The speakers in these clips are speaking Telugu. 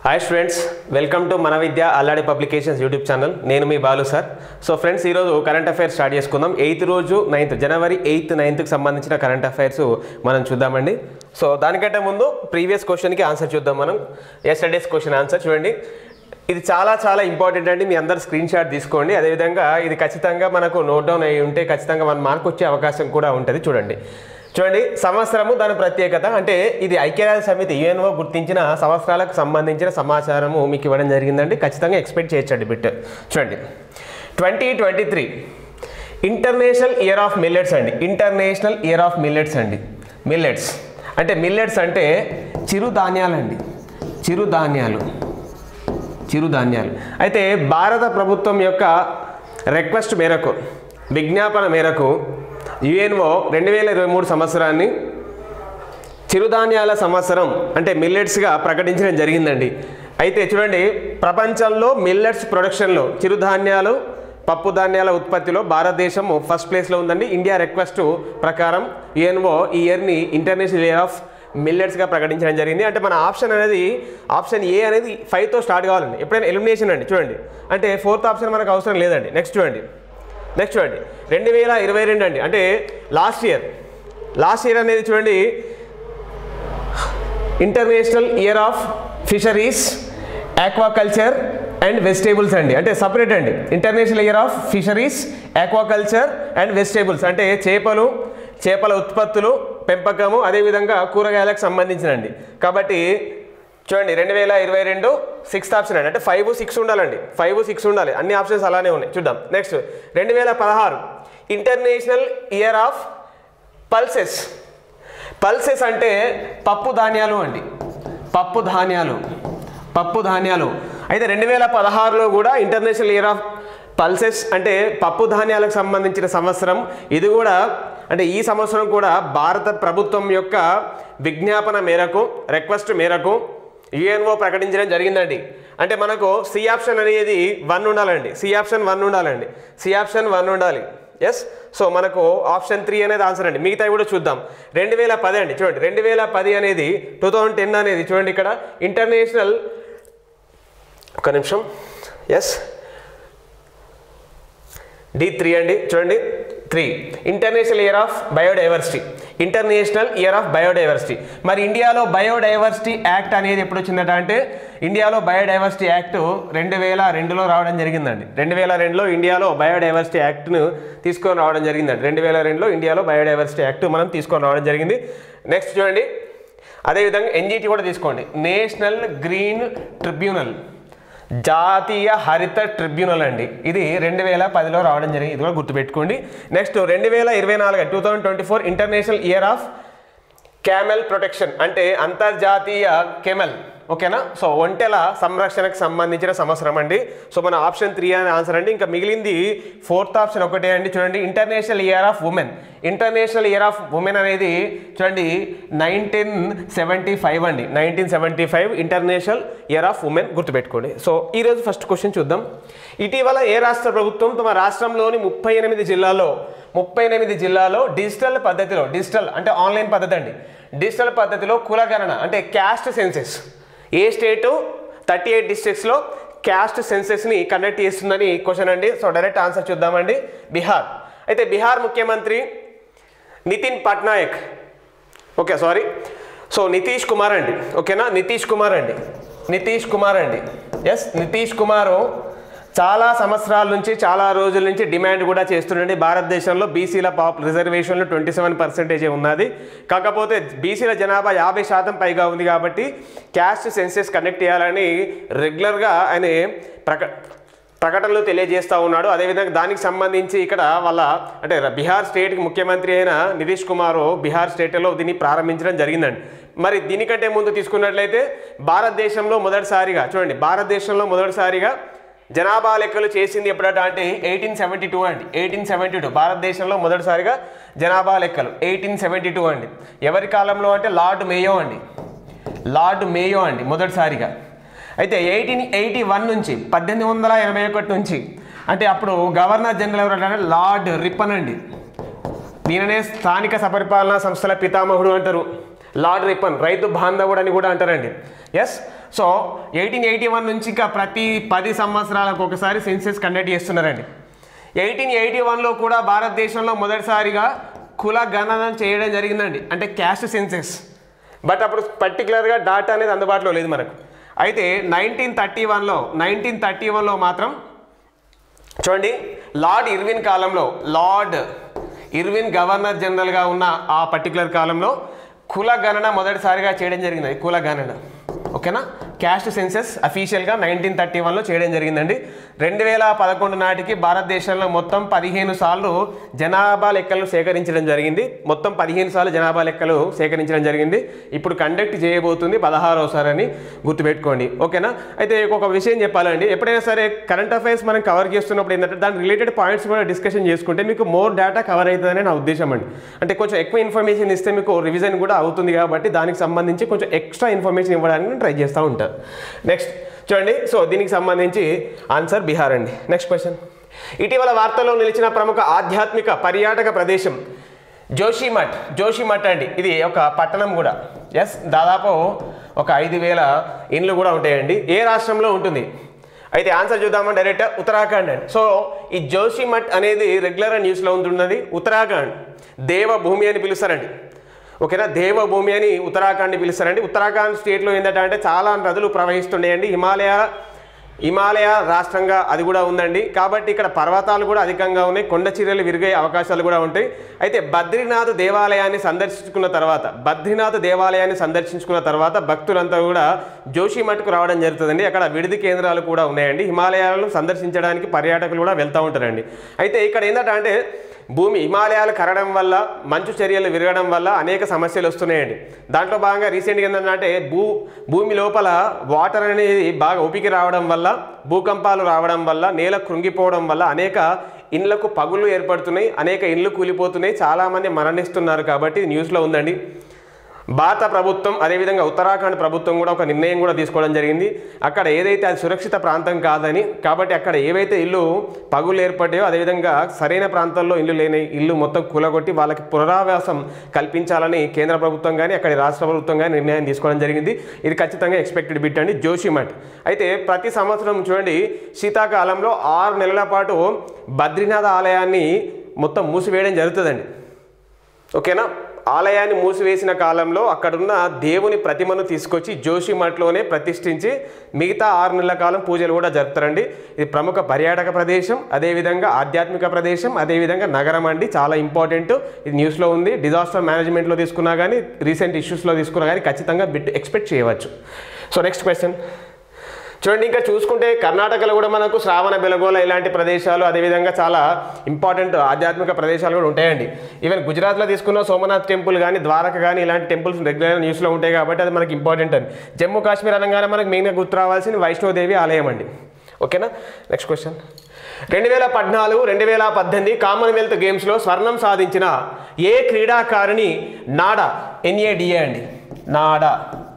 హాయ్ స్టూడెంట్స్ వెల్కమ్ టు మన Vidya Alladi publications YouTube channel నేను మీ బాలు సార్ సో ఫ్రెండ్స్ ఈరోజు కరెంట్ అఫైర్స్ స్టార్ట్ చేసుకుందాం ఎయిత్ రోజు నైన్త్ జనవరి ఎయిత్ నైన్త్కి సంబంధించిన కరెంట్ అఫైర్స్ మనం చూద్దామండి సో దానికంటే ముందు ప్రీవియస్ క్వశ్చన్కి ఆన్సర్ చూద్దాం మనం ఎస్టర్డేస్ క్వశ్చన్ ఆన్సర్ చూడండి ఇది చాలా చాలా ఇంపార్టెంట్ అండి మీ అందరు స్క్రీన్ షాట్ తీసుకోండి అదేవిధంగా ఇది ఖచ్చితంగా మనకు నోట్ డౌన్ అయి ఉంటే ఖచ్చితంగా వన్ మార్క్ వచ్చే అవకాశం కూడా ఉంటుంది చూడండి చూడండి సంవత్సరము దాని ప్రత్యేకత అంటే ఇది ఐక్యరాజ్య సమితి యుఎన్ఓ గుర్తించిన సంవత్సరాలకు సంబంధించిన సమాచారము మీకు ఇవ్వడం జరిగిందండి ఖచ్చితంగా ఎక్స్పెక్ట్ చేయొచ్చండి బిట్ చూడండి twenty twenty three international year of millets అండి ఇంటర్నేషనల్ ఇయర్ ఆఫ్ మిల్లెట్స్ అండి మిల్లెట్స్ అంటే మిల్లెట్స్ అంటే చిరుధాన్యాలండి చిరుధాన్యాలు చిరుధాన్యాలు అయితే భారత ప్రభుత్వం యొక్క రిక్వెస్ట్ మేరకు విజ్ఞాపన మేరకు యుఎన్ఓ రెండు వేల ఇరవై మూడు సంవత్సరాన్ని చిరుధాన్యాల సంవత్సరం అంటే మిల్లెట్స్గా ప్రకటించడం జరిగిందండి అయితే చూడండి ప్రపంచంలో మిల్లెట్స్ ప్రొడక్షన్లో చిరుధాన్యాలు పప్పు ధాన్యాల ఉత్పత్తిలో భారతదేశం ఫస్ట్ ప్లేస్లో ఉందండి ఇండియా రిక్వెస్ట్ ప్రకారం యుఎన్ఓ ఈ ఇయర్ని ఇంటర్నేషనల్ ఇయర్ ఆఫ్ మిల్లెట్స్గా ప్రకటించడం జరిగింది అంటే మన ఆప్షన్ అనేది ఆప్షన్ ఏ అనేది ఫైవ్తో స్టార్ట్ కావాలండి ఎప్పుడైనా ఎలిమినేషన్ అండి చూడండి అంటే ఫోర్త్ ఆప్షన్ మనకు అవసరం లేదండి నెక్స్ట్ చూడండి నెక్స్ట్ చూడండి రెండు వేల ఇరవై రెండు అండి అంటే లాస్ట్ ఇయర్ లాస్ట్ ఇయర్ అనేది చూడండి international year of fisheries aquaculture and vegetables అండి అంటే సపరేట్ అండి international year of fisheries aquaculture and vegetables అంటే చేపలు చేపల ఉత్పత్తులు పెంపకము అదేవిధంగా కూరగాయలకు సంబంధించినండి కాబట్టి చూడండి రెండు వేల ఇరవై రెండు సిక్స్త్ ఆప్షన్ అండి అంటే ఫైవ్ సిక్స్ ఉండాలండి ఫైవ్ సిక్స్ ఉండాలి అన్ని ఆప్షన్స్ అలానే ఉన్నాయి చూద్దాం నెక్స్ట్ రెండు వేల పదహారు international year of pulses pulses అంటే పప్పు ధాన్యాలు అండి పప్పు ధాన్యాలు పప్పు ధాన్యాలు అయితే రెండు వేల పదహారులో కూడా ఇంటర్నేషనల్ ఇయర్ ఆఫ్ పల్సెస్ అంటే పప్పు ధాన్యాలకు సంబంధించిన సంవత్సరం ఇది కూడా అంటే ఈ సంవత్సరం కూడా భారత ప్రభుత్వం యొక్క విజ్ఞాపన మేరకు రిక్వెస్ట్ మేరకు యుఎన్ఓ ప్రకటించడం జరిగిందండి అంటే మనకు సి ఆప్షన్ అనేది వన్ ఉండాలండి సి ఆప్షన్ వన్ ఉండాలండి సి ఆప్షన్ వన్ ఉండాలి ఎస్ సో మనకు ఆప్షన్ త్రీ అనేది ఆన్సర్ అండి మిగతా కూడా చూద్దాం రెండు వేల పది అండి చూడండి రెండు వేల పది అనేది టూ థౌజండ్ టెన్ అనేది చూడండి ఇక్కడ ఇంటర్నేషనల్ ఒక నిమిషం ఎస్ డి త్రీ అండి చూడండి three international year of biodiversity international year of biodiversity మరి ఇండియాలో బయోడైవర్సిటీ యాక్ట్ అనేది ఎప్పుడు వచ్చిందట అంటే ఇండియాలో బయోడైవర్సిటీ యాక్ట్ రెండు వేల రెండులో రావడం జరిగిందండి రెండు వేల రెండులో ఇండియాలో బయోడైవర్సిటీ యాక్ట్ను తీసుకొని రావడం జరిగిందండి రెండు వేల రెండులో ఇండియాలో బయోడైవర్సిటీ యాక్ట్ మనం తీసుకొని రావడం జరిగింది నెక్స్ట్ చూడండి అదేవిధంగా ఎన్జిటి కూడా తీసుకోండి నేషనల్ గ్రీన్ ట్రిబ్యునల్ జాతీయ హరిత ట్రిబ్యునల్ అండి ఇది రెండు వేల పదిలో రావడం జరిగింది ఇది కూడా గుర్తుపెట్టుకోండి నెక్స్ట్ రెండు వేల ఇరవై నాలుగు two thousand twenty four international year of camel protection అంటే అంతర్జాతీయ కెమెల్ ఓకేనా సో ఒంటెల సంరక్షణకు సంబంధించిన సంవత్సరం అండి సో మన ఆప్షన్ త్రీ అనే ఆన్సర్ అండి ఇంకా మిగిలింది ఫోర్త్ ఆప్షన్ ఒకటే అండి చూడండి international year of women international year of women అనేది చూడండి నైన్టీన్ సెవెంటీ ఫైవ్ అండి nineteen seventy five international year of women గుర్తుపెట్టుకోండి సో ఈరోజు ఫస్ట్ క్వశ్చన్ చూద్దాం ఇటీవల ఏ రాష్ట్ర ప్రభుత్వం తమ రాష్ట్రంలోని ముప్పై ఎనిమిది జిల్లాల్లో ముప్పై ఎనిమిది జిల్లాలో డిజిటల్ పద్ధతిలో డిజిటల్ అంటే ఆన్లైన్ పద్ధతి అండి డిజిటల్ పద్ధతిలో కులగణన అంటే క్యాస్ట్ సెన్సెస్ ఏ స్టేటు థర్టీ ఎయిట్ డిస్ట్రిక్ట్స్లో క్యాస్ట్ సెన్సెస్ని కండక్ట్ చేస్తుందని క్వశ్చన్ అండి సో డైరెక్ట్ ఆన్సర్ చూద్దామండి బీహార్ అయితే బీహార్ ముఖ్యమంత్రి Nitin Patnaik okay sorry so Nitish Kumar అండి ఓకేనా నితీష్ కుమార్ అండి నితీష్ కుమార్ అండి ఎస్ నితీష్ కుమారు చాలా సంవత్సరాల నుంచి చాలా రోజుల నుంచి డిమాండ్ కూడా చేస్తుండండి భారతదేశంలో బీసీల పాప్ రిజర్వేషన్లు ట్వంటీ సెవెన్ పర్సెంటేజే ఉన్నది కాకపోతే బీసీల జనాభా యాభై శాతం పైగా ఉంది కాబట్టి క్యాస్ట్ సెన్సెస్ కండక్ట్ చేయాలని రెగ్యులర్గా ఆయన ప్రక ప్రకటనలు తెలియజేస్తూ ఉన్నాడు అదేవిధంగా దానికి సంబంధించి ఇక్కడ వాళ్ళ అంటే బీహార్ స్టేట్కి ముఖ్యమంత్రి అయిన నితీష్ కుమార్ బీహార్ స్టేట్లో దీన్ని ప్రారంభించడం జరిగిందండి మరి దీనికంటే ముందు తీసుకున్నట్లయితే భారతదేశంలో మొదటిసారిగా చూడండి భారతదేశంలో మొదటిసారిగా జనాభా లెక్కలు చేసింది ఎప్పుడట అంటే ఎయిటీన్ సెవెంటీ టూ అండి ఎయిటీన్ సెవెంటీ టూ భారతదేశంలో మొదటిసారిగా జనాభా లెక్కలు ఎయిటీన్ సెవెంటీ టూ అండి ఎవరి కాలంలో అంటే లార్డ్ మేయో అండి లార్డ్ మేయో అండి మొదటిసారిగా అయితే ఎయిటీన్ ఎయిటీ వన్ నుంచి పద్దెనిమిది వందల ఎనభై ఒకటి నుంచి అంటే అప్పుడు గవర్నర్ జనరల్ ఎవరు అంటే లార్డ్ రిప్పన్ అండి దీనినే స్థానిక సపరిపాలనా సంస్థల పితామహుడు అంటారు లార్డ్ రిపన్ రైతు బాంధవుడు అని కూడా అంటారండి yes so eighteen eighty one నుంచి ఇంకా ప్రతి పది సంవత్సరాలకు ఒకసారి సెన్సెస్ కండక్ట్ చేస్తున్నారండి ఎయిటీన్ ఎయిటీ వన్లో కూడా భారతదేశంలో మొదటిసారిగా కుల గణన చేయడం జరిగిందండి అంటే క్యాస్ట్ సెన్సెస్ బట్ అప్పుడు పర్టికులర్గా డాటా అనేది అందుబాటులో లేదు మనకు అయితే నైన్టీన్ థర్టీ వన్లో నైన్టీన్ థర్టీ వన్లో మాత్రం చూడండి లార్డ్ ఇర్విన్ కాలంలో లార్డ్ ఇర్విన్ గవర్నర్ జనరల్గా ఉన్న ఆ పర్టికులర్ కాలంలో కుల గణన మొదటిసారిగా చేయడం జరిగింది కుల గణన ఓకేనా క్యాస్ట్ సెన్సెస్ అఫీషియల్గా నైన్టీన్ థర్టీ వన్లో చేయడం జరిగిందండి రెండు వేల పదకొండు నాటికి భారతదేశంలో మొత్తం పదిహేను సార్లు జనాభా లెక్కలు సేకరించడం జరిగింది మొత్తం పదిహేను సార్లు జనాభా లెక్కలు సేకరించడం జరిగింది ఇప్పుడు కండక్ట్ చేయబోతుంది పదహారోసారి అని గుర్తుపెట్టుకోండి ఓకేనా అయితే ఒక విషయం చెప్పాలండి ఎప్పుడైనా సరే కరెంట్ అఫైర్స్ మనం కవర్ చేస్తున్నప్పుడు ఏంటంటే దాని రిలేటెడ్ పాయింట్స్ కూడా డిస్కషన్ చేసుకుంటే మీకు మోర్ డేటా కవర్ అవుతుందని నా ఉద్దేశం అండి అంటే కొంచెం ఎక్కువ ఇన్ఫర్మేషన్ ఇస్తే మీకు రివిజన్ కూడా అవుతుంది కాబట్టి దానికి సంబంధించి కొంచెం ఎక్స్ట్రా ఇన్ఫర్మేషన్ ఇవ్వడానికి నేను ట్రై చేస్తూ ఉంటాను నెక్స్ట్ చూడండి సో దీనికి సంబంధించి ఆన్సర్ బీహార్ అండి నెక్స్ట్ క్వశ్చన్ ఇటీవల వార్తల్లో నిలిచిన ప్రముఖ ఆధ్యాత్మిక పర్యాటక ప్రదేశం జోషిమఠ్ జోషిమఠ్ అండి ఇది ఒక పట్టణం కూడా ఎస్ దాదాపు ఒక ఐదు వేల ఇండ్లు కూడా ఉంటాయండి ఏ రాష్ట్రంలో ఉంటుంది అయితే ఆన్సర్ చూద్దామా డైరెక్ట్ ఉత్తరాఖండ్ అండి సో ఈ జోషిమఠ్ అనేది రెగ్యులర్ న్యూస్లో ఉంటున్నది ఉత్తరాఖండ్ దేవభూమి అని పిలుస్తారండి ఓకేనా దేవభూమి అని ఉత్తరాఖండ్ని పిలుస్తారండి ఉత్తరాఖండ్ స్టేట్లో ఏంటంటే అంటే చాలా నదులు ప్రవహిస్తుండేయండి హిమాలయ హిమాలయ రాష్ట్రంగా అది కూడా ఉందండి కాబట్టి ఇక్కడ పర్వతాలు కూడా అధికంగా ఉన్నాయి కొండ చర్యలు విరిగే అవకాశాలు కూడా ఉంటాయి అయితే బద్రీనాథ్ దేవాలయాన్ని సందర్శించుకున్న తర్వాత బద్రీనాథ్ దేవాలయాన్ని సందర్శించుకున్న తర్వాత భక్తులంతా కూడా జోషిమఠ్కు రావడం జరుగుతుందండి అక్కడ విడిది కేంద్రాలు కూడా ఉన్నాయండి హిమాలయాలను సందర్శించడానికి పర్యాటకులు కూడా వెళ్తూ ఉంటారండి అయితే ఇక్కడ ఏంటంటే అంటే భూమి హిమాలయాలు కరగడం వల్ల మంచు చర్యలు విరగడం వల్ల అనేక సమస్యలు వస్తున్నాయండి దాంట్లో భాగంగా రీసెంట్గా ఏంటంటే భూ భూమి లోపల వాటర్ అనేది బాగా ఉపికి రావడం వల్ల భూకంపాలు రావడం వల్ల నేల కృంగిపోవడం వల్ల అనేక ఇండ్లకు పగుళ్ళు ఏర్పడుతున్నాయి అనేక ఇండ్లు కూలిపోతున్నాయి చాలామంది మరణిస్తున్నారు కాబట్టి ఇది న్యూస్లో ఉందండి భారత ప్రభుత్వం అదేవిధంగా ఉత్తరాఖండ్ ప్రభుత్వం కూడా ఒక నిర్ణయం కూడా తీసుకోవడం జరిగింది అక్కడ ఏదైతే అది సురక్షిత ప్రాంతం కాదని కాబట్టి అక్కడ ఏవైతే ఇల్లు పగులు ఏర్పడ్డాయో అదేవిధంగా సరైన ప్రాంతాల్లో ఇల్లు లేని ఇల్లు మొత్తం కూలగొట్టి వాళ్ళకి పునరావాసం కల్పించాలని కేంద్ర ప్రభుత్వం కానీ అక్కడి రాష్ట్ర ప్రభుత్వం కానీ నిర్ణయం తీసుకోవడం జరిగింది ఇది ఖచ్చితంగా ఎక్స్పెక్టెడ్ బిట్ అండి జోషిమఠ్ అయితే ప్రతి సంవత్సరం చూడండి శీతాకాలంలో ఆరు నెలల పాటు బద్రీనాథ్ ఆలయాన్ని మొత్తం మూసివేయడం జరుగుతుందండి ఓకేనా ఆలయాన్ని మూసివేసిన కాలంలో అక్కడున్న దేవుని ప్రతిమను తీసుకొచ్చి జోషిమఠ్లోనే ప్రతిష్ఠించి మిగతా ఆరు నెలల కాలం పూజలు కూడా జరుపుతారండి ఇది ప్రముఖ పర్యాటక ప్రదేశం అదేవిధంగా ఆధ్యాత్మిక ప్రదేశం అదేవిధంగా నగరం అండి చాలా ఇంపార్టెంట్ ఇది న్యూస్లో ఉంది డిజాస్టర్ మేనేజ్మెంట్లో తీసుకున్నా కానీ రీసెంట్ ఇష్యూస్లో తీసుకున్నా కానీ ఖచ్చితంగా బిట్ ఎక్స్పెక్ట్ చేయవచ్చు సో నెక్స్ట్ క్వశ్చన్ చూడండి ఇంకా చూసుకుంటే కర్ణాటకలో కూడా మనకు శ్రావణ బెలగోల ఇలాంటి ప్రదేశాలు అదేవిధంగా చాలా ఇంపార్టెంట్ ఆధ్యాత్మిక ప్రదేశాలు కూడా ఉంటాయండి ఈవెన్ గుజరాత్లో తీసుకున్న సోమనాథ్ టెంపుల్ కానీ ద్వారక కానీ ఇలాంటి టెంపుల్స్ రెగ్యులర్ న్యూస్లో ఉంటాయి కాబట్టి అది మనకి ఇంపార్టెంట్ అండి జమ్మూ కాశ్మీర్ అనగానే మనకు మెయిన్గా గుర్తు రావాల్సింది వైష్ణోదేవి ఆలయం అండి ఓకేనా నెక్స్ట్ క్వశ్చన్ రెండు వేల పద్నాలుగు రెండు వేల పద్దెనిమిది కామన్వెల్త్ గేమ్స్లో స్వర్ణం సాధించిన ఏ క్రీడాకారిణి నాడా ఎన్ఏడిఏ అండి నాడా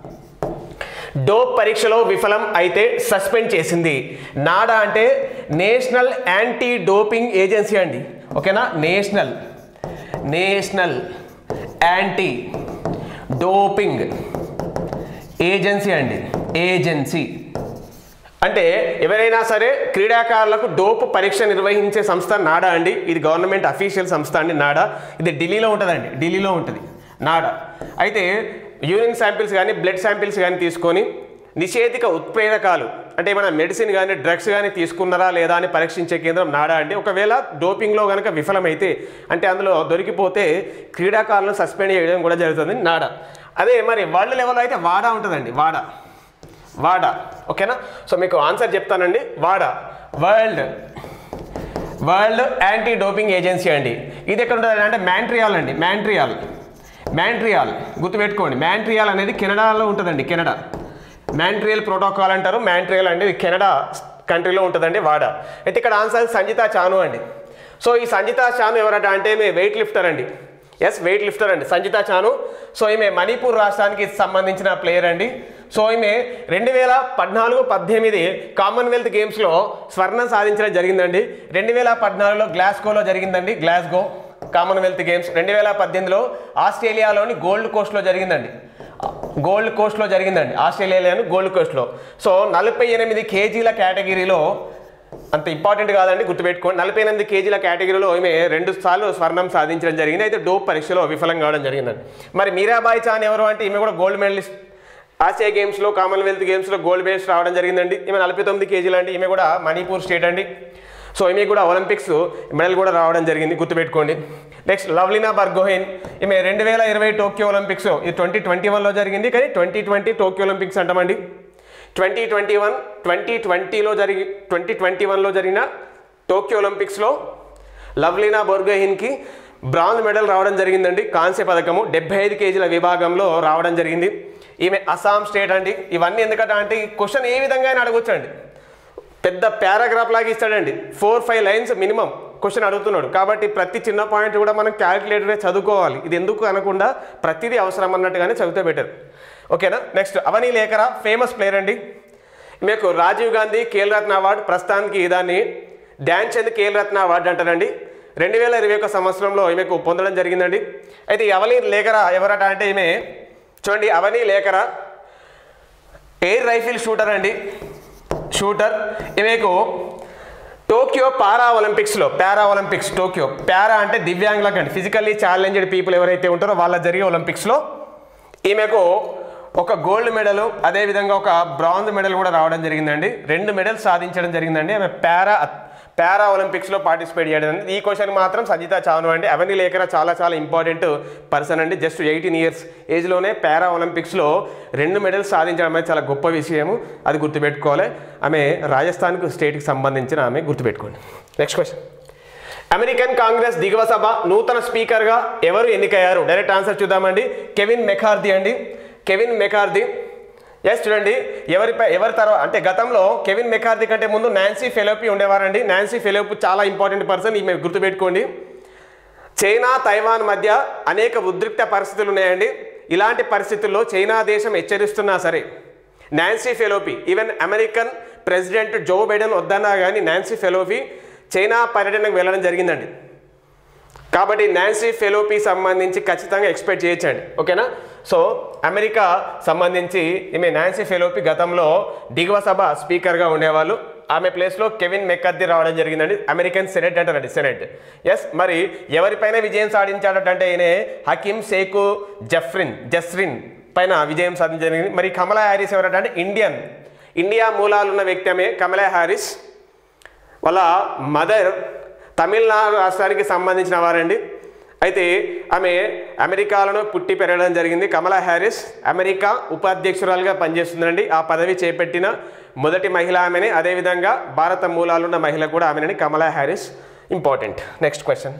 డోప్ పరీక్షలో విఫలం అయితే సస్పెండ్ చేసింది నాడా అంటే నేషనల్ యాంటీ డోపింగ్ ఏజెన్సీ అండి ఓకేనా national national anti doping agency అండి ఏజెన్సీ అంటే ఎవరైనా సరే క్రీడాకారులకు డోప్ పరీక్ష నిర్వహించే సంస్థ నాడా అండి ఇది గవర్నమెంట్ అఫీషియల్ సంస్థ అండి నాడా ఇది ఢిల్లీలో ఉంటుందండి ఢిల్లీలో ఉంటుంది నాడా అయితే యూరిన్ శాంపిల్స్ కానీ బ్లడ్ శాంపిల్స్ కానీ తీసుకొని నిషేధిక ఉత్ప్రేరకాలు అంటే ఏమైనా మెడిసిన్ కానీ డ్రగ్స్ కానీ తీసుకున్నారా లేదా అని పరీక్షించే కేంద్రం నాడా అండి ఒకవేళ డోపింగ్లో కనుక విఫలమైతే అంటే అందులో దొరికిపోతే క్రీడాకారులను సస్పెండ్ చేయడం కూడా జరుగుతుంది నాడా అదే మరి వరల్డ్ లెవెల్లో అయితే వాడా ఉంటుందండి వాడా వాడా ఓకేనా సో మీకు ఆన్సర్ చెప్తానండి వాడా world world anti doping agency అండి ఇది ఎక్కడ ఉంటుంది అంటే మ్యాంట్రియాల్ అండి మ్యాంట్రియాల్ మ్యాంట్రియాల్ గుర్తుపెట్టుకోండి మ్యాంట్రియాల్ అనేది కెనడాలో ఉంటుందండి కెనడా మ్యాంట్రియల్ ప్రోటోకాల్ అంటారు మ్యాంట్రియల్ అంటే ఇది కెనడా కంట్రీలో ఉంటుందండి వాడా అయితే ఇక్కడ ఆన్సర్ సంజిత చాను అండి సో ఈ సంజిత చాను ఎవరట అంటే ఈమె వెయిట్ లిఫ్టర్ అండి ఎస్ వెయిట్ లిఫ్టర్ అండి సంజిత చాను సో ఈమె మణిపూర్ రాష్ట్రానికి సంబంధించిన ప్లేయర్ అండి సో ఈమె రెండు వేల పద్నాలుగు పద్దెనిమిది కామన్వెల్త్ గేమ్స్లో స్వర్ణం సాధించడం జరిగిందండి రెండు వేల పద్నాలుగులో గ్లాస్గోలో జరిగిందండి గ్లాస్గో కామన్వెల్త్ గేమ్స్ రెండు వేల పద్దెనిమిదిలో ఆస్ట్రేలియాలోని గోల్డ్ కోస్ట్లో జరిగిందండి గోల్డ్ కోస్ట్లో జరిగిందండి ఆస్ట్రేలియాలోని గోల్డ్ కోస్ట్లో సో నలభై ఎనిమిది కేజీల కేటగిరీలో అంత ఇంపార్టెంట్ కాదండి గుర్తుపెట్టుకోండి నలభై ఎనిమిది కేజీల కేటగిరీలో ఈమె రెండు సార్లు స్వర్ణం సాధించడం జరిగింది అయితే డోప్ పరీక్షలో విఫలం కావడం జరిగిందండి మరి మీరాబాయి చాన్ ఎవరు అంటే ఈమె కూడా గోల్డ్ మెడలిస్ట్ ఆసియా గేమ్స్లో కామన్వెల్త్ గేమ్స్లో గోల్డ్ మెడల్స్ రావడం జరిగిందండి ఈమె నలభై తొమ్మిది కేజీలు అండి ఈమె కూడా మణిపూర్ స్టేట్ అండి సో ఈమె కూడా ఒలింపిక్స్ మెడల్ కూడా రావడం జరిగింది గుర్తుపెట్టుకోండి నెక్స్ట్ లవ్లీనా బర్గోహెన్ ఈమె రెండు వేల ఇరవై టోక్యో ఒలింపిక్స్ ఇది ట్వంటీ ట్వంటీ వన్లో జరిగింది కానీ ట్వంటీ ట్వంటీ టోక్యో ఒలింపిక్స్ అంటామండి ట్వంటీ ట్వంటీ వన్ ట్వంటీ ట్వంటీలో జరిగి ట్వంటీ ట్వంటీ వన్లో జరిగిన టోక్యో ఒలింపిక్స్లో లవ్లీనా బొర్గోహిన్కి బ్రాంజ్ మెడల్ రావడం జరిగిందండి కాంస్య పథకము డెబ్బై ఐదు కేజీల విభాగంలో రావడం జరిగింది ఈమె అస్సాం స్టేట్ అండి ఇవన్నీ ఎందుకంటే అంటే ఈ క్వశ్చన్ ఏ విధంగా అయినా అడగొచ్చండి పెద్ద పారాగ్రాఫ్ లాగా ఇస్తాడండి four five lines minimum question అడుగుతున్నాడు కాబట్టి ప్రతి చిన్న పాయింట్ కూడా మనం క్యాలిక్యులేటరే చదువుకోవాలి ఇది ఎందుకు అనకుండా ప్రతిదీ అవసరం అన్నట్టుగానే చదివితే బెటర్ ఓకేనా next Avani Lekhara famous player అండి మీకు రాజీవ్ గాంధీ ఖేల్ రత్న అవార్డు ప్రస్తుతానికి దాన్ని ధ్యాన్ చంద్ ఖేల్ రత్న అవార్డు అంటారండి రెండు వేల ఇరవై ఒక సంవత్సరంలో ఈమెకు పొందడం జరిగిందండి అయితే ఈ అవనీ లేఖరా ఎవరట అంటే ఈమె చూడండి Avani Lekhara air rifle shooter అండి షూటర్ ఈమెకు టోక్యో పారా ఒలింపిక్స్లో పారా ఒలింపిక్స్ టోక్యో పారా అంటే దివ్యాంగులకు అండి ఫిజికల్లీ ఛాలెంజ్డ్ పీపుల్ ఎవరైతే ఉంటారో వాళ్ళ జరిగే ఒలింపిక్స్లో ఈమెకు ఒక గోల్డ్ మెడల్ అదేవిధంగా ఒక బ్రాంజ్ మెడల్ కూడా రావడం జరిగిందండి రెండు మెడల్స్ సాధించడం జరిగిందండి ఆమె పారా పారా ఒలింపిక్స్లో పార్టిసిపేట్ చేయడం జరిగింది. ఈ క్వశ్చన్ మాత్రం సంజిత చాను అండి అవన్నీ లేఖన చాలా చాలా ఇంపార్టెంట్ పర్సన్ అండి జస్ట్ ఎయిటీన్ ఇయర్స్ ఏజ్లోనే పారా ఒలింపిక్స్లో రెండు మెడల్స్ సాధించడం అనేది చాలా గొప్ప విషయము అది గుర్తుపెట్టుకోవాలి ఆమె రాజస్థాన్కు స్టేట్కి సంబంధించిన ఆమె గుర్తుపెట్టుకోండి నెక్స్ట్ క్వశ్చన్ అమెరికన్ కాంగ్రెస్ దిగువ సభ నూతన స్పీకర్గా ఎవరు ఎన్నికయ్యారు డైరెక్ట్ ఆన్సర్ చూద్దామండి కెవిన్ మెకార్ది అండి కెవిన్ మెకార్ది ఎస్ చూడండి ఎవరిపై ఎవరి తర్వాత అంటే గతంలో కెవిన్ మెకార్ది కంటే ముందు నాన్సీ ఫెలోపి ఉండేవారండి నాన్సీ ఫెలోపి చాలా ఇంపార్టెంట్ పర్సన్ ఈమె గుర్తుపెట్టుకోండి చైనా తైవాన్ మధ్య అనేక ఉద్రిక్త పరిస్థితులు ఉన్నాయండి ఇలాంటి పరిస్థితుల్లో చైనా దేశం హెచ్చరిస్తున్నా సరే Nancy Pelosi even American president Joe Biden వద్దన్నా కానీ నాన్సీ ఫెలోపి చైనా పర్యటనకు వెళ్ళడం జరిగిందండి కాబట్టి నాన్సీ ఫెలోపి సంబంధించి ఖచ్చితంగా ఎక్స్పెక్ట్ చేయొచ్చండి ఓకేనా సో అమెరికా సంబంధించి ఈమె నాన్సీ ఫెలోపి గతంలో దిగువ సభ స్పీకర్గా ఉండేవాళ్ళు ఆమె ప్లేస్లో కెవిన్ మెక్కర్ది రావడం జరిగిందండి అమెరికన్ సెనెట్ అంటారండి సెనెట్ ఎస్ మరి ఎవరిపైన విజయం సాధించాడంటే ఈయన హకీం షేకు జఫ్రిన్ జస్రిన్ పైన విజయం సాధించడం జరిగింది మరి కమలా హ్యారిస్ ఎవరంటే ఇండియన్ ఇండియా మూలాలు ఉన్న వ్యక్తి ఆమె కమలా హ్యారిస్ వాళ్ళ మదర్ తమిళనాడు రాష్ట్రానికి సంబంధించిన వారండి అయితే ఆమె అమెరికాలో పుట్టి పెరగడం జరిగింది కమలా హ్యారిస్ అమెరికా ఉపాధ్యక్షురాలుగా పనిచేస్తుందండి ఆ పదవి చేపట్టిన మొదటి మహిళ ఆమెనే అదేవిధంగా భారత మూలాలున్న మహిళ కూడా ఆమెనని Kamala Harris important next question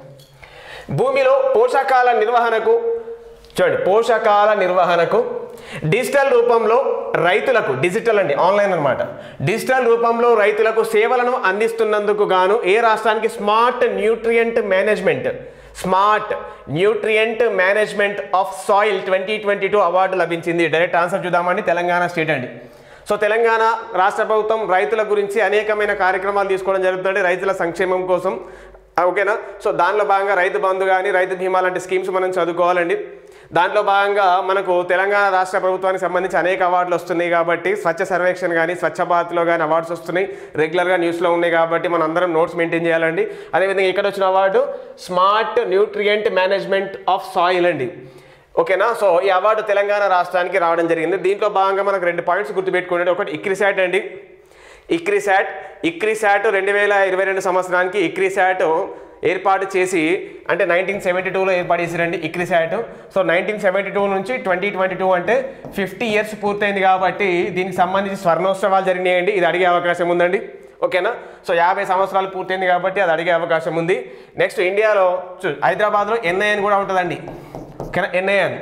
భూమిలో పోషకాల నిర్వహణకు చూడండి పోషకాల నిర్వహణకు డిజిటల్ రూపంలో రైతులకు డిజిటల్ అండి ఆన్లైన్ అన్నమాట డిజిటల్ రూపంలో రైతులకు సేవలను అందిస్తున్నందుకు గాను ఏ రాష్ట్రానికి smart nutrient management smart nutrient management of soil twenty twenty two award లభించింది డైరెక్ట్ ఆన్సర్ చూద్దామండి తెలంగాణ స్టేట్ అండి సో తెలంగాణ రాష్ట్ర ప్రభుత్వం రైతుల గురించి అనేకమైన కార్యక్రమాలు తీసుకోవడం జరుగుతుంది రైతుల సంక్షేమం కోసం ఆ, ఓకేనా సో దానిలో భాగంగా రైతు బంధు కానీ రైతు బీమా లాంటి స్కీమ్స్ మనం చదువుకోవాలండి దాంట్లో భాగంగా మనకు తెలంగాణ రాష్ట్ర ప్రభుత్వానికి సంబంధించి అనేక అవార్డులు వస్తున్నాయి కాబట్టి స్వచ్ఛ సర్వేక్షణ కానీ స్వచ్ఛ భారత్లో కానీ అవార్డ్స్ వస్తున్నాయి రెగ్యులర్గా న్యూస్లో ఉన్నాయి కాబట్టి మనం అందరం నోట్స్ మెయింటైన్ చేయాలండి అదేవిధంగా ఇక్కడ వచ్చిన award smart nutrient management of soil అండి ఓకేనా సో ఈ అవార్డు తెలంగాణ రాష్ట్రానికి రావడం జరిగింది దీంట్లో భాగంగా మనకు రెండు పాయింట్స్ గుర్తుపెట్టుకోండి ఒకటి ఇక్రిసాట్ అండి ఇక్రిసాట్ ఇక్రిసాట్ రెండు వేల ఇరవై రెండు సంవత్సరానికి ఇక్రిసాట్ ఏర్పాటు చేసి అంటే నైన్టీన్ సెవెంటీ టూలో ఏర్పాటు చేసిరండి ICRISAT so nineteen seventy two నుంచి ట్వంటీ ట్వంటీ టూ అంటే ఫిఫ్టీ ఇయర్స్ పూర్తయింది కాబట్టి దీనికి సంబంధించి స్వర్ణోత్సవాలు జరిగినాయండి ఇది అడిగే అవకాశం ఉందండి ఓకేనా సో యాభై సంవత్సరాలు పూర్తయింది కాబట్టి అది అడిగే అవకాశం ఉంది నెక్స్ట్ ఇండియాలో చూ హైదరాబాద్లో ఎన్ఐఎన్ కూడా ఉంటుందండి ఓకేనా ఎన్ఐఎన్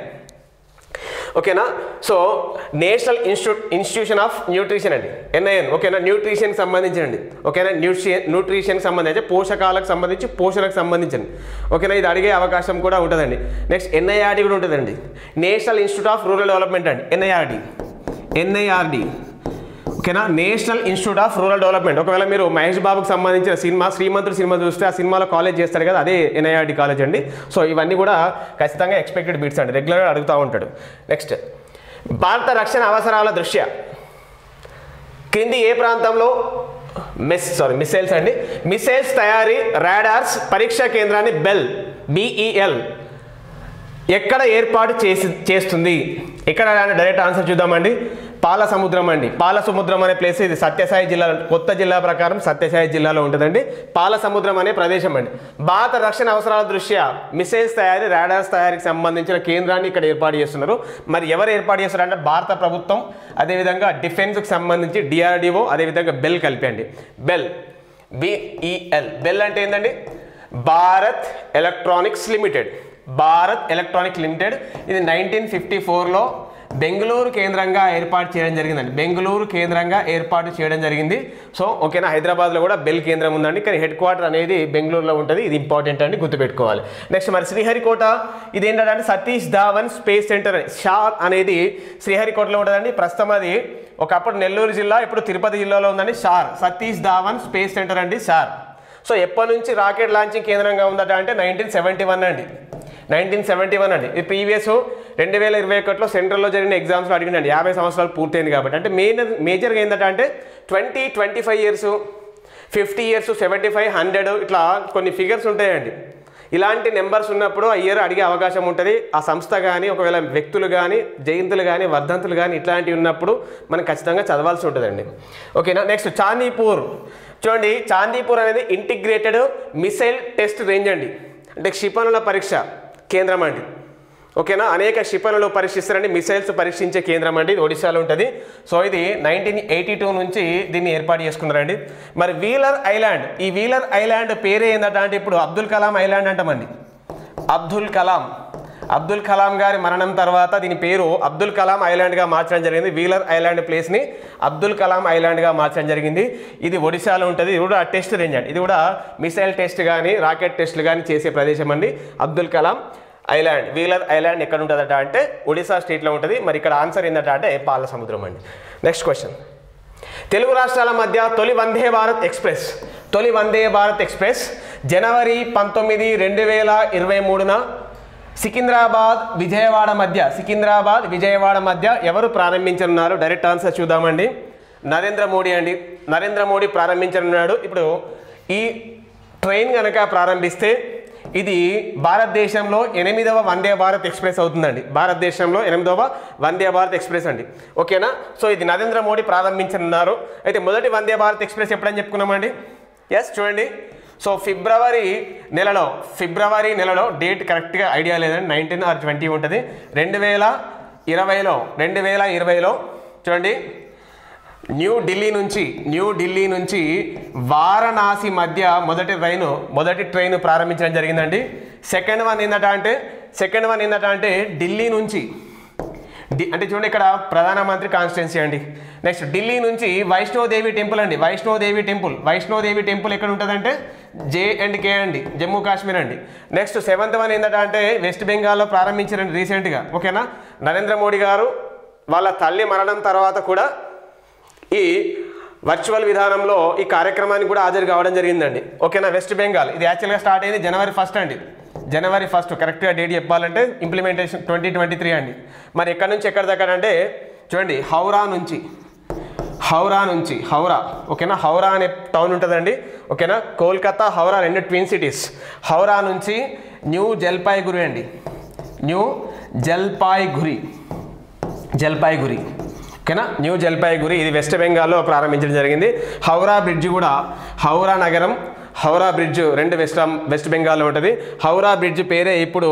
ఓకేనా so national institute institution of nutrition అండి ఎన్ఐఎన్ ఓకేనా న్యూట్రిషన్కి సంబంధించింది ఓకేనా న్యూట్రిషన్ న్యూట్రిషన్కి సంబంధించి పోషకాలకు సంబంధించి పోషణకు సంబంధించింది ఓకేనా ఇది అడిగే అవకాశం కూడా ఉంటుందండి నెక్స్ట్ ఎన్ఐఆర్డి కూడా ఉంటుందండి national institute of rural development అండి ఎన్ఐఆర్డి ఎన్ఐఆర్డి ఓకేనా national institute of rural development ఒకవేళ మీరు మహేష్ బాబుకి సంబంధించిన సినిమా శ్రీమంతుడు సినిమా చూస్తే ఆ సినిమాలో కాలేజ్ చేస్తారు కదా అదే ఎన్ఐఆర్డి కాలేజ్ అండి సో ఇవన్నీ కూడా ఖచ్చితంగా ఎక్స్పెక్టెడ్ బీట్స్ అండి రెగ్యులర్గా అడుగుతూ ఉంటాడు నెక్స్ట్ భారత రక్షణ అవసరాల దృష్ట్యా క్రింది ఏ ప్రాంతంలో మిస్ సారీ మిసైల్స్ అండి మిసైల్స్ తయారీ రాడార్స్ పరీక్షా కేంద్రాన్ని బెల్ బిఈఎల్ ఎక్కడ ఏర్పాటు చేసి చేస్తుంది ఎక్కడ అని డైరెక్ట్ ఆన్సర్ చూద్దామండి పాల సముద్రం అండి పాల సముద్రం అనే ప్లేస్ ఇది సత్యసాయి జిల్లా కొత్త జిల్లా ప్రకారం సత్యసాయి జిల్లాలో ఉంటుందండి పాల సముద్రం అనే ప్రదేశం అండి భారత రక్షణ అవసరాల దృష్ట్యా మిసైల్స్ తయారీ రాడార్స్ తయారీకి సంబంధించిన కేంద్రాన్ని ఇక్కడ ఏర్పాటు చేస్తున్నారు మరి ఎవరు ఏర్పాటు చేస్తారు అంటే భారత ప్రభుత్వం అదేవిధంగా డిఫెన్స్కి సంబంధించి డిఆర్డిఓ అదేవిధంగా బెల్ కలిపండి బెల్ బిఈఎల్ బెల్ అంటే ఏంటండి Bharat electronics limited Bharat electronic limited ఇది నైన్టీన్ ఫిఫ్టీ ఫోర్లో బెంగళూరు కేంద్రంగా ఏర్పాటు చేయడం జరిగిందండి బెంగళూరు కేంద్రంగా ఏర్పాటు చేయడం జరిగింది సో ఓకేనా హైదరాబాద్లో కూడా బెల్ కేంద్రం ఉందండి కానీ హెడ్ క్వార్టర్ అనేది బెంగళూరులో ఉంటుంది ఇది ఇంపార్టెంట్ అండి గుర్తుపెట్టుకోవాలి నెక్స్ట్ మరి శ్రీహరికోట ఇది ఏంటంటే సతీష్ ధావన్ స్పేస్ సెంటర్ షార్ అనేది శ్రీహరికోటలో ఉంటుందండి ప్రస్తుతం అది ఒకప్పుడు నెల్లూరు జిల్లా ఇప్పుడు తిరుపతి జిల్లాలో ఉందండి షార్ సతీష్ ధావన్ స్పేస్ సెంటర్ అండి షార్ సో ఎప్పటి నుంచి రాకెట్ లాంచింగ్ కేంద్రంగా ఉందట అంటే నైన్టీన్ సెవెంటీ వన్ అండి నైన్టీన్ సెవెంటీ వన్ అండి ఇది ప్రీవియస్ రెండు వేల ఇరవై ఒకటిలో సెంట్రల్లో జరిగిన ఎగ్జామ్స్లో అడిగిందండి యాభై సంవత్సరాలు పూర్తయింది కాబట్టి అంటే మెయిన్ మేజర్గా ఏంటంటే అంటే twenty twenty five years fifty years seventy five hundred ఇట్లా కొన్ని ఫిగర్స్ ఉంటాయండి ఇలాంటి నెంబర్స్ ఉన్నప్పుడు ఆ ఇయర్ అడిగే అవకాశం ఉంటుంది ఆ సంస్థ కానీ ఒకవేళ వ్యక్తులు కానీ జయంతులు కానీ వర్ధంతులు కానీ ఇట్లాంటివి ఉన్నప్పుడు మనం ఖచ్చితంగా చదవాల్సి ఉంటుందండి ఓకేనా నెక్స్ట్ చాందీపూర్ చూడండి చాందీపూర్ అనేది ఇంటిగ్రేటెడ్ మిసైల్ టెస్ట్ రేంజ్ అండి అంటే క్షిపణుల పరీక్ష కేంద్రం అండి ఓకేనా అనేక క్షిపణులు పరీక్షిస్తారండి మిసైల్స్ పరీక్షించే కేంద్రం అండి ఇది ఒడిశాలో ఉంటుంది సో ఇది నైన్టీన్ ఎయిటీ టూ నుంచి దీన్ని ఏర్పాటు చేసుకున్నారండి మరి వీలర్ ఐలాండ్ ఈ వీలర్ ఐలాండ్ పేరే ఏంటంటే అంటే ఇప్పుడు అబ్దుల్ కలాం ఐలాండ్ అంటామండి అబ్దుల్ కలాం అబ్దుల్ కలాం గారి మరణం తర్వాత దీని పేరు అబ్దుల్ కలాం ఐలాండ్గా మార్చడం జరిగింది వీలర్ ఐలాండ్ ప్లేస్ని అబ్దుల్ కలాం ఐలాండ్గా మార్చడం జరిగింది ఇది ఒడిశాలో ఉంటుంది ఇది కూడా టెస్ట్ రేంజ్ అండి ఇది కూడా మిసైల్ టెస్ట్ కానీ రాకెట్ టెస్ట్లు కానీ చేసే ప్రదేశం అండి Abdul Kalam island Wheeler island ఎక్కడ ఉంటుందట అంటే ఒడిశా స్టేట్లో ఉంటుంది మరి ఇక్కడ ఆన్సర్ ఏంటంటే అంటే పాల సముద్రం అండి నెక్స్ట్ క్వశ్చన్ తెలుగు రాష్ట్రాల మధ్య తొలి వందే భారత్ ఎక్స్ప్రెస్ తొలి వందే భారత్ ఎక్స్ప్రెస్ జనవరి పంతొమ్మిది రెండు వేల ఇరవై మూడున సికింద్రాబాద్ విజయవాడ మధ్య సికింద్రాబాద్ విజయవాడ మధ్య ఎవరు ప్రారంభించనున్నారు డైరెక్ట్ ఆన్సర్ చూద్దామండి నరేంద్ర మోడీ అండి నరేంద్ర మోడీ ప్రారంభించనున్నాడు ఇప్పుడు ఈ ట్రైన్ కనుక ప్రారంభిస్తే ఇది భారతదేశంలో ఎనిమిదవ వందే భారత్ ఎక్స్ప్రెస్ అవుతుందండి భారతదేశంలో ఎనిమిదవ వందే భారత్ ఎక్స్ప్రెస్ అండి ఓకేనా సో ఇది నరేంద్ర మోడీ ప్రారంభించనున్నారు అయితే మొదటి వందే భారత్ ఎక్స్ప్రెస్ ఎప్పుడని చెప్పుకున్నామండి ఎస్ చూడండి సో ఫిబ్రవరి నెలలో ఫిబ్రవరి నెలలో డేట్ కరెక్ట్గా ఐడియా లేదండి నైన్టీన్ ఆర్ ట్వంటీ ఉంటుంది రెండు వేల ఇరవైలో రెండు వేల ఇరవైలో చూడండి న్యూ ఢిల్లీ నుంచి న్యూ ఢిల్లీ నుంచి వారణాసి మధ్య మొదటి ట్రైన్ మొదటి ట్రైన్ ప్రారంభించడం జరిగిందండి సెకండ్ వన్ ఏంటంటే అంటే సెకండ్ వన్ ఏంటంటే అంటే ఢిల్లీ నుంచి డి- అంటే చూడండి ఇక్కడ ప్రధానమంత్రి కాన్స్టిట్యున్సీ అండి నెక్స్ట్ ఢిల్లీ నుంచి వైష్ణోదేవి టెంపుల్ అండి వైష్ణోదేవి టెంపుల్ వైష్ణోదేవి టెంపుల్ ఎక్కడ ఉంటుందంటే జే అండ్ కే అండి జమ్మూ కాశ్మీర్ అండి నెక్స్ట్ సెవెంత్ వన్ ఏంటంటే అంటే వెస్ట్ బెంగాల్లో ప్రారంభించారండి రీసెంట్గా ఓకేనా నరేంద్ర మోడీ గారు వాళ్ళ తల్లి మరణం తర్వాత కూడా ఈ వర్చువల్ విధానంలో ఈ కార్యక్రమానికి కూడా హాజరు కావడం జరిగిందండి ఓకేనా వెస్ట్ బెంగాల్ ఇది యాక్చువల్గా స్టార్ట్ అయింది జనవరి ఫస్ట్ అండి జనవరి ఫస్ట్ కరెక్ట్గా డేట్ చెప్పాలంటే ఇంప్లిమెంటేషన్ ట్వంటీ ట్వంటీ త్రీ అండి మరి ఎక్కడి నుంచి ఎక్కడి దగ్గర అంటే చూడండి హౌరా నుంచి హౌరా నుంచి హౌరా ఓకేనా హౌరా అనే టౌన్ ఉంటుందండి ఓకేనా కోల్కతా హౌరా రెండు ట్విన్ సిటీస్ హౌరా నుంచి న్యూ జల్పాయిగురి అండి న్యూ జల్పాయిగురి జల్పాయిగురి ఓకేనా న్యూ జల్పాయిగురి ఇది వెస్ట్ బెంగాల్లో ప్రారంభించడం జరిగింది హౌరా బ్రిడ్జ్ కూడా హౌరా నగరం హౌరా బ్రిడ్జ్ రెండు వెస్ట్ వెస్ట్ బెంగాల్లో ఉంటుంది హౌరా బ్రిడ్జ్ పేరే ఇప్పుడు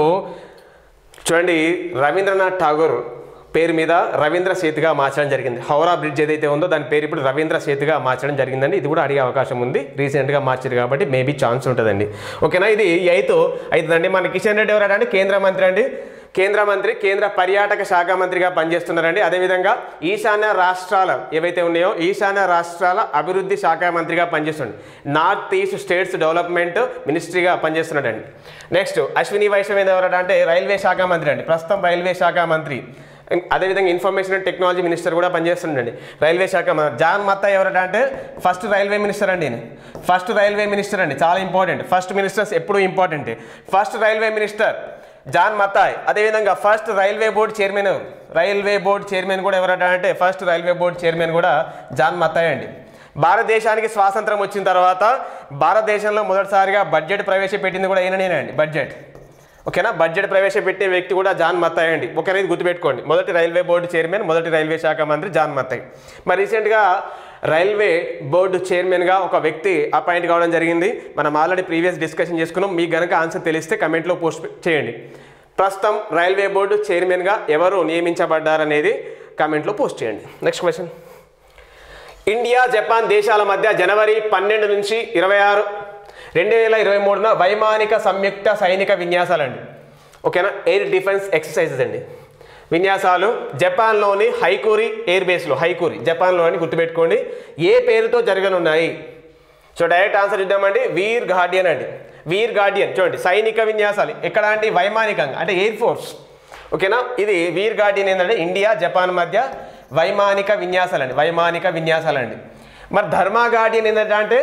చూడండి రవీంద్రనాథ్ ఠాగూర్ పేరు మీద రవీంద్ర సేతుగా మార్చడం జరిగింది హౌరా బ్రిడ్జ్ ఏదైతే ఉందో దాని పేరు ఇప్పుడు రవీంద్ర సేతుగా మార్చడం జరిగిందండి ఇది కూడా అడిగే అవకాశం ఉంది రీసెంట్గా మార్చారు కాబట్టి మేబీ ఛాన్స్ ఉంటుందండి ఓకేనా ఇది ఎయిత్ అవుతుందండి మన కిషన్ రెడ్డి ఎవరు అంటే కేంద్ర మంత్రి అండి కేంద్ర మంత్రి కేంద్ర పర్యాటక శాఖ మంత్రిగా పనిచేస్తున్నారండి అదేవిధంగా ఈశాన్య రాష్ట్రాల ఏవైతే ఉన్నాయో ఈశాన్య రాష్ట్రాల అభివృద్ధి శాఖ మంత్రిగా పనిచేస్తుంది నార్త్ ఈస్ట్ స్టేట్స్ డెవలప్మెంట్ మినిస్ట్రీగా పనిచేస్తున్నాడండి నెక్స్ట్ అశ్విని వైష్ణవ్ ఎవరట అంటే రైల్వే శాఖ మంత్రి అండి ప్రస్తుతం రైల్వే శాఖ మంత్రి అదేవిధంగా ఇన్ఫర్మేషన్ అండ్ టెక్నాలజీ మినిస్టర్ కూడా పనిచేస్తుండండి రైల్వే శాఖ మంత్రి జాన్ మత్తా ఎవరట అంటే ఫస్ట్ రైల్వే మినిస్టర్ అండి ఈయన. ఫస్ట్ రైల్వే మినిస్టర్ అండి చాలా ఇంపార్టెంట్ ఫస్ట్ మినిస్టర్స్ ఎప్పుడూ important first railway minister John Mathai అదేవిధంగా ఫస్ట్ రైల్వే బోర్డ్ చైర్మన్ ఎవరు? రైల్వే బోర్డ్ చైర్మన్ కూడా ఎవరట అంటే ఫస్ట్ రైల్వే బోర్డ్ చైర్మన్ కూడా జాన్ మతాయ్ అండి భారతదేశానికి స్వాతంత్రం వచ్చిన తర్వాత భారతదేశంలో మొదటిసారిగా బడ్జెట్ ప్రవేశపెట్టింది కూడా ఈయననే అండి బడ్జెట్ ఓకేనా బడ్జెట్ ప్రవేశపెట్టే వ్యక్తి కూడా జాన్ మత్తాయ్ అండి ఓకేనా ఇది గుర్తుపెట్టుకోండి మొదటి రైల్వే బోర్డు చైర్మన్ మొదటి రైల్వే శాఖ మంత్రి జాన్ మత్తాయ్ మరి రీసెంట్గా రైల్వే బోర్డు చైర్మన్గా ఒక వ్యక్తి అపాయింట్ కావడం జరిగింది మనం ఆల్రెడీ ప్రీవియస్ డిస్కషన్ చేసుకున్నాం మీకు గనక ఆన్సర్ తెలిస్తే కమెంట్లో పోస్ట్ చేయండి ప్రస్తుతం రైల్వే బోర్డు చైర్మన్గా ఎవరు నియమించబడ్డారనేది కమెంట్లో పోస్ట్ చేయండి నెక్స్ట్ క్వశ్చన్ ఇండియా జపాన్ దేశాల మధ్య జనవరి పన్నెండు నుంచి ఇరవై ఆరు రెండు వేల ఇరవై మూడున వైమానిక సంయుక్త సైనిక విన్యాసాలండి ఓకేనా ఎయిర్ డిఫెన్స్ ఎక్సర్సైజెస్ అండి విన్యాసాలు జపాన్లోని హైకూరి ఎయిర్ బేస్లో హైకూరి జపాన్లోని గుర్తుపెట్టుకోండి ఏ పేరుతో జరగనున్నాయి సో డైరెక్ట్ ఆన్సర్ ఇద్దామండి వీర్ గార్డియన్ అండి వీర్ గార్డియన్ చూడండి సైనిక విన్యాసాలు ఎక్కడ అంటే వైమానికంగా అంటే ఎయిర్ ఫోర్స్ ఓకేనా ఇది వీర్ గార్డియన్ ఏంటంటే ఇండియా జపాన్ మధ్య వైమానిక విన్యాసాలండి వైమానిక విన్యాసాలండి మరి ధర్మా గార్డియన్ ఏంటంటే అంటే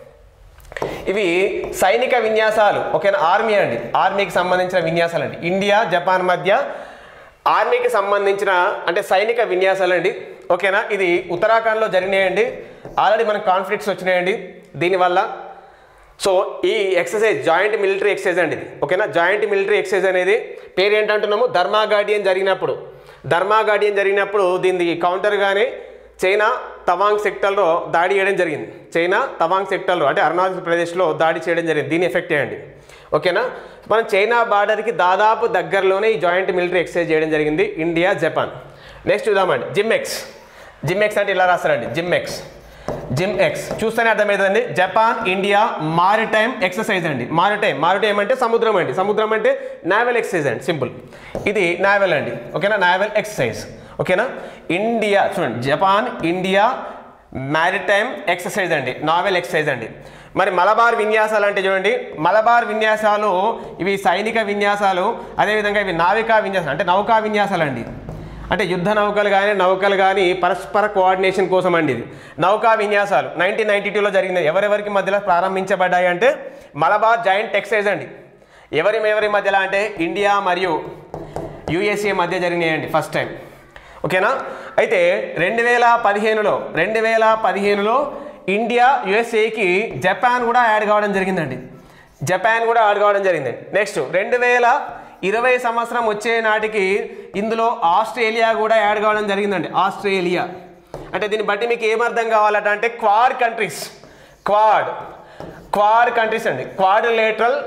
ఇవి సైనిక విన్యాసాలు ఓకేనా ఆర్మీ అండి ఆర్మీకి సంబంధించిన విన్యాసాలు అండి ఇండియా జపాన్ మధ్య ఆర్మీకి సంబంధించిన అంటే సైనిక విన్యాసాలు అండి ఓకేనా ఇది ఉత్తరాఖండ్లో జరిగినాయండి ఆల్రెడీ మనకు కాన్ఫ్లిక్ట్స్ వచ్చినాయండి దీనివల్ల సో ఈ ఎక్సర్సైజ్ జాయింట్ మిలిటరీ ఎక్సర్సైజ్ అండి ఇది ఓకేనా జాయింట్ మిలిటరీ ఎక్సర్సైజ్ అనేది పేరు ఏంటంటున్నాము ధర్మా గార్డియన్ జరిగినప్పుడు ధర్మా గార్డియన్ జరిగినప్పుడు దీనికి కౌంటర్గానే చైనా తవాంగ్ సెక్టర్లో దాడి చేయడం జరిగింది చైనా తవాంగ్ సెక్టర్లో అంటే అరుణాచల్ ప్రదేశ్లో దాడి చేయడం జరిగింది దీని ఎఫెక్ట్ అండి ఓకేనా మనం చైనా బార్డర్కి దాదాపు దగ్గరలోనే ఈ జాయింట్ మిలిటరీ ఎక్సర్సైజ్ చేయడం జరిగింది ఇండియా జపాన్ నెక్స్ట్ చూద్దామండి జిమ్ ఎక్స్ జిమ్ ఎక్స్ అంటే ఇలా రాస్తారండి జిమ్ ఎక్స్ జిమ్ ఎక్స్ చూస్తేనే అర్థమవుతుందండి జపాన్ ఇండియా మారిటైమ్ ఎక్సర్సైజ్ అండి మారిటైమ్ మారిటైమ్ అంటే సముద్రం అండి సముద్రం అంటే నావెల్ ఎక్సర్సైజ్ అండి సింపుల్ ఇది నావెల్ అండి ఓకేనా నావెల్ ఎక్సర్సైజ్ ఓకేనా ఇండియా చూడండి జపాన్ ఇండియా మ్యారిటైమ్ ఎక్సర్సైజ్ అండి నావెల్ ఎక్సర్సైజ్ అండి మరి మలబార్ విన్యాసాలు అంటే చూడండి మలబార్ విన్యాసాలు ఇవి సైనిక విన్యాసాలు అదేవిధంగా ఇవి నావికా విన్యాసాలు అంటే నౌకా విన్యాసాలు అండి అంటే యుద్ధ నౌకలు కానీ నౌకలు కానీ పరస్పర కోఆర్డినేషన్ కోసం అండి ఇది నౌకా విన్యాసాలు నైన్టీన్ నైన్టీ టూలో జరిగినది ఎవరెవరికి మధ్యలో ప్రారంభించబడ్డాయి అంటే మలబార్ జాయింట్ ఎక్సైజ్ అండి ఎవరి ఎవరి మధ్యలో అంటే ఇండియా మరియు యుఎస్ఏ మధ్య జరిగినాయండి ఫస్ట్ టైం ఓకేనా అయితే రెండు వేల పదిహేనులో రెండు వేల పదిహేనులో ఇండియా యుఎస్ఏకి జపాన్ కూడా యాడ్ కావడం జరిగిందండి జపాన్ కూడా యాడ్ కావడం జరిగింది నెక్స్ట్ రెండు వేల ఇరవై సంవత్సరం వచ్చే నాటికి ఇందులో ఆస్ట్రేలియా కూడా యాడ్ కావడం జరిగిందండి ఆస్ట్రేలియా అంటే దీన్ని బట్టి మీకు ఏమర్థం కావాలట అంటే quad countries quad quad countries అండి క్వాడ్ లేటరల్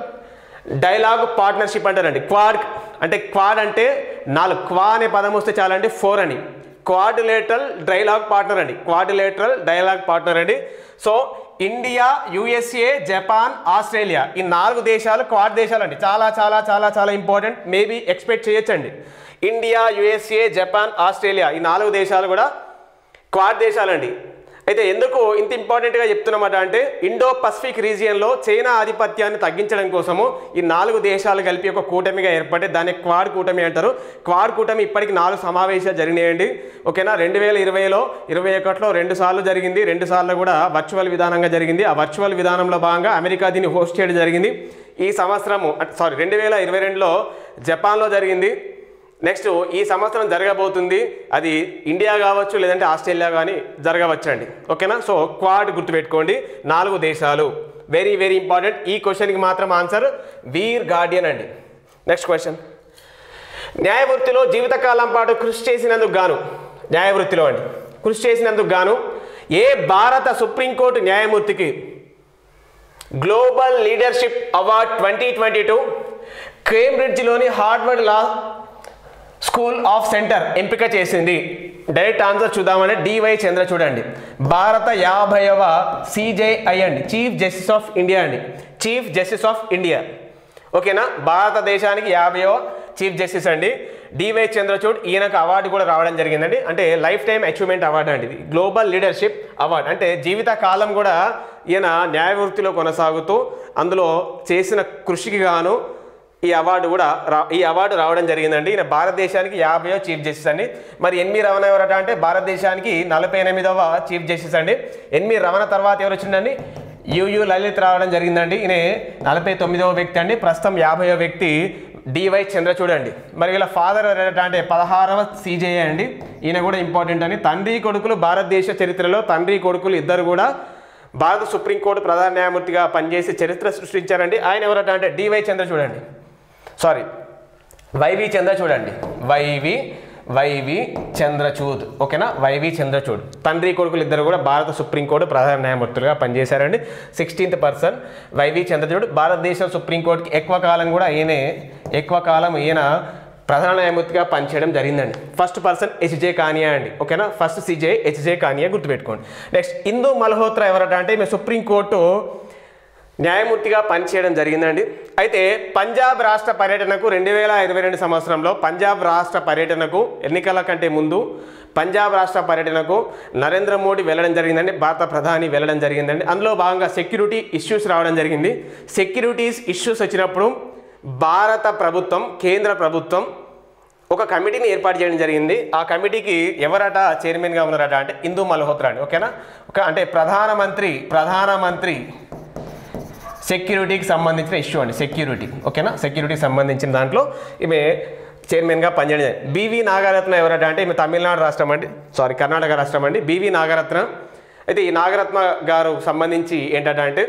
డైలాగ్ పార్ట్నర్షిప్ అంటారండి క్వాడ్ అంటే క్వాడ్ అంటే నాలుగు క్వా అనే పదం వస్తే చాలండి ఫోర్ అని క్వాడ్యులేటరల్ డైలాగ్ పార్ట్నర్ అండి క్వాడ్యులేటరల్ డైలాగ్ పార్ట్నర్ అండి so India USA Japan Australia ఈ నాలుగు దేశాలు క్వాడ్ దేశాలు అండి చాలా చాలా చాలా చాలా ఇంపార్టెంట్ మేబీ ఎక్స్పెక్ట్ చేయొచ్చండి ఇండియా యుఎస్ఏ జపాన్ ఆస్ట్రేలియా ఈ నాలుగు దేశాలు కూడా క్వాడ్ దేశాలండి అయితే ఎందుకు ఇంత ఇంపార్టెంట్గా చెప్తున్నమాట అంటే ఇండో పసిఫిక్ రీజియన్లో చైనా ఆధిపత్యాన్ని తగ్గించడం కోసము ఈ నాలుగు దేశాలు కలిపి ఒక కూటమిగా ఏర్పడి దాన్ని క్వాడ్ కూటమి అంటారు క్వాడ్ కూటమి ఇప్పటికి నాలుగు సమావేశాలు జరిగినాయండి ఓకేనా రెండు వేల ఇరవైలో ఇరవై ఒకటిలో రెండు సార్లు జరిగింది రెండు సార్లు కూడా వర్చువల్ విధానంగా జరిగింది ఆ వర్చువల్ విధానంలో భాగంగా అమెరికా దీన్ని హోస్ట్ చేయడం జరిగింది ఈ సంవత్సరము సారీ రెండు వేల ఇరవై రెండులో జపాన్లో జరిగింది నెక్స్ట్ ఈ సంవత్సరం జరగబోతుంది అది ఇండియా కావచ్చు లేదంటే ఆస్ట్రేలియా కానీ జరగవచ్చండి ఓకేనా సో క్వాడ్ గుర్తుపెట్టుకోండి నాలుగు దేశాలు వెరీ వెరీ ఇంపార్టెంట్ ఈ క్వశ్చన్కి మాత్రం ఆన్సర్ వీర్ గార్డియన్ అండి నెక్స్ట్ క్వశ్చన్ న్యాయవృత్తిలో జీవితకాలం పాటు కృషి చేసినందుకు గాను న్యాయవృత్తిలో అండి కృషి చేసినందుకు గాను ఏ భారత సుప్రీంకోర్టు న్యాయమూర్తికి global leadership award twenty twenty two కేంబ్రిడ్జ్లోని Harvard law school of center ఎంపిక చేసింది డైరెక్ట్ ఆన్సర్ చూద్దామంటే డివై చంద్ర చూడండి భారత యాభైవ సిజేఐ అండి చీఫ్ జస్టిస్ ఆఫ్ ఇండియా అండి చీఫ్ జస్టిస్ ఆఫ్ ఇండియా ఓకేనా భారతదేశానికి యాభైవ చీఫ్ జస్టిస్ అండి డివై చంద్రచూడ్ ఈయనకు అవార్డు కూడా రావడం జరిగిందండి అంటే లైఫ్ టైం అచీవ్మెంట్ అవార్డు అండి ఇది గ్లోబల్ లీడర్షిప్ అవార్డు అంటే జీవిత కాలం కూడా ఈయన న్యాయవృత్తిలో కొనసాగుతూ అందులో చేసిన కృషికి గాను ఈ అవార్డు కూడా రా ఈ అవార్డు రావడం జరిగిందండి ఈయన భారతదేశానికి యాభైవ చీఫ్ జస్టిస్ అండి మరి ఎన్వి రమణ ఎవరట అంటే భారతదేశానికి నలభై ఎనిమిదవ చీఫ్ జస్టిస్ అండి ఎన్వి రమణ తర్వాత ఎవరు వచ్చిందండి యుయు లలిత్ రావడం జరిగిందండి ఈయన నలభై తొమ్మిదవ వ్యక్తి అండి ప్రస్తుతం యాభైవ వ్యక్తి డివై చంద్ర చూడండి మరి వీళ్ళ ఫాదర్ అంటే పదహారవ సీజేఏ అండి ఈయన కూడా ఇంపార్టెంట్ అని తండ్రి కొడుకులు భారతదేశ చరిత్రలో తండ్రి కొడుకులు ఇద్దరు కూడా భారత సుప్రీంకోర్టు ప్రధాన న్యాయమూర్తిగా పనిచేసి చరిత్ర సృష్టించారండి ఆయన ఎవరట అంటే డివై చంద్ర చూడండి సారీ వైవి చంద్ర చూడండి వైవి వైవి చంద్రచూడ్ ఓకేనా వైవి చంద్రచూడ్ తండ్రి కొడుకులు ఇద్దరు కూడా భారత సుప్రీంకోర్టు ప్రధాన న్యాయమూర్తులుగా పనిచేశారండి సిక్స్టీన్త్ పర్సన్ వైవి చంద్రచూడ్ భారతదేశ సుప్రీంకోర్టుకి ఎక్కువ కాలం కూడా ఈయనే ఎక్కువ కాలం ఈయన ప్రధాన న్యాయమూర్తిగా పనిచేయడం జరిగిందండి ఫస్ట్ పర్సన్ హెచ్జే కానియా అండి ఓకేనా ఫస్ట్ సిజే హెచ్జే కానియా గుర్తుపెట్టుకోండి నెక్స్ట్ ఇందు మల్హోత్రా ఎవరట అంటే ఈమె సుప్రీంకోర్టు న్యాయమూర్తిగా పనిచేయడం జరిగిందండి అయితే పంజాబ్ రాష్ట్ర పర్యటనకు రెండు వేల ఇరవై రెండు సంవత్సరంలో పంజాబ్ రాష్ట్ర పర్యటనకు ఎన్నికల కంటే ముందు పంజాబ్ రాష్ట్ర పర్యటనకు నరేంద్ర మోడీ వెళ్ళడం జరిగిందండి భారత ప్రధాని వెళ్ళడం జరిగిందండి అందులో భాగంగా సెక్యూరిటీ ఇష్యూస్ రావడం జరిగింది సెక్యూరిటీస్ ఇష్యూస్ వచ్చినప్పుడు భారత ప్రభుత్వం కేంద్ర ప్రభుత్వం ఒక కమిటీని ఏర్పాటు చేయడం జరిగింది ఆ కమిటీకి ఎవరట చైర్మన్గా ఉన్నారట అంటే ఇందు మల్హోత్రా అండి ఓకేనా ఒక అంటే ప్రధానమంత్రి ప్రధానమంత్రి సెక్యూరిటీకి సంబంధించిన ఇష్యూ అండి సెక్యూరిటీ ఓకేనా సెక్యూరిటీకి సంబంధించిన దాంట్లో ఈమె చైర్మన్గా పనిచేయడం బీవీ నాగరత్న ఎవరట అంటే ఈమె తమిళనాడు రాష్ట్రం అండి సారీ కర్ణాటక రాష్ట్రం అండి బీవీ నాగరత్న అయితే ఈ నాగరత్న గారు సంబంధించి ఏంటంటే అంటే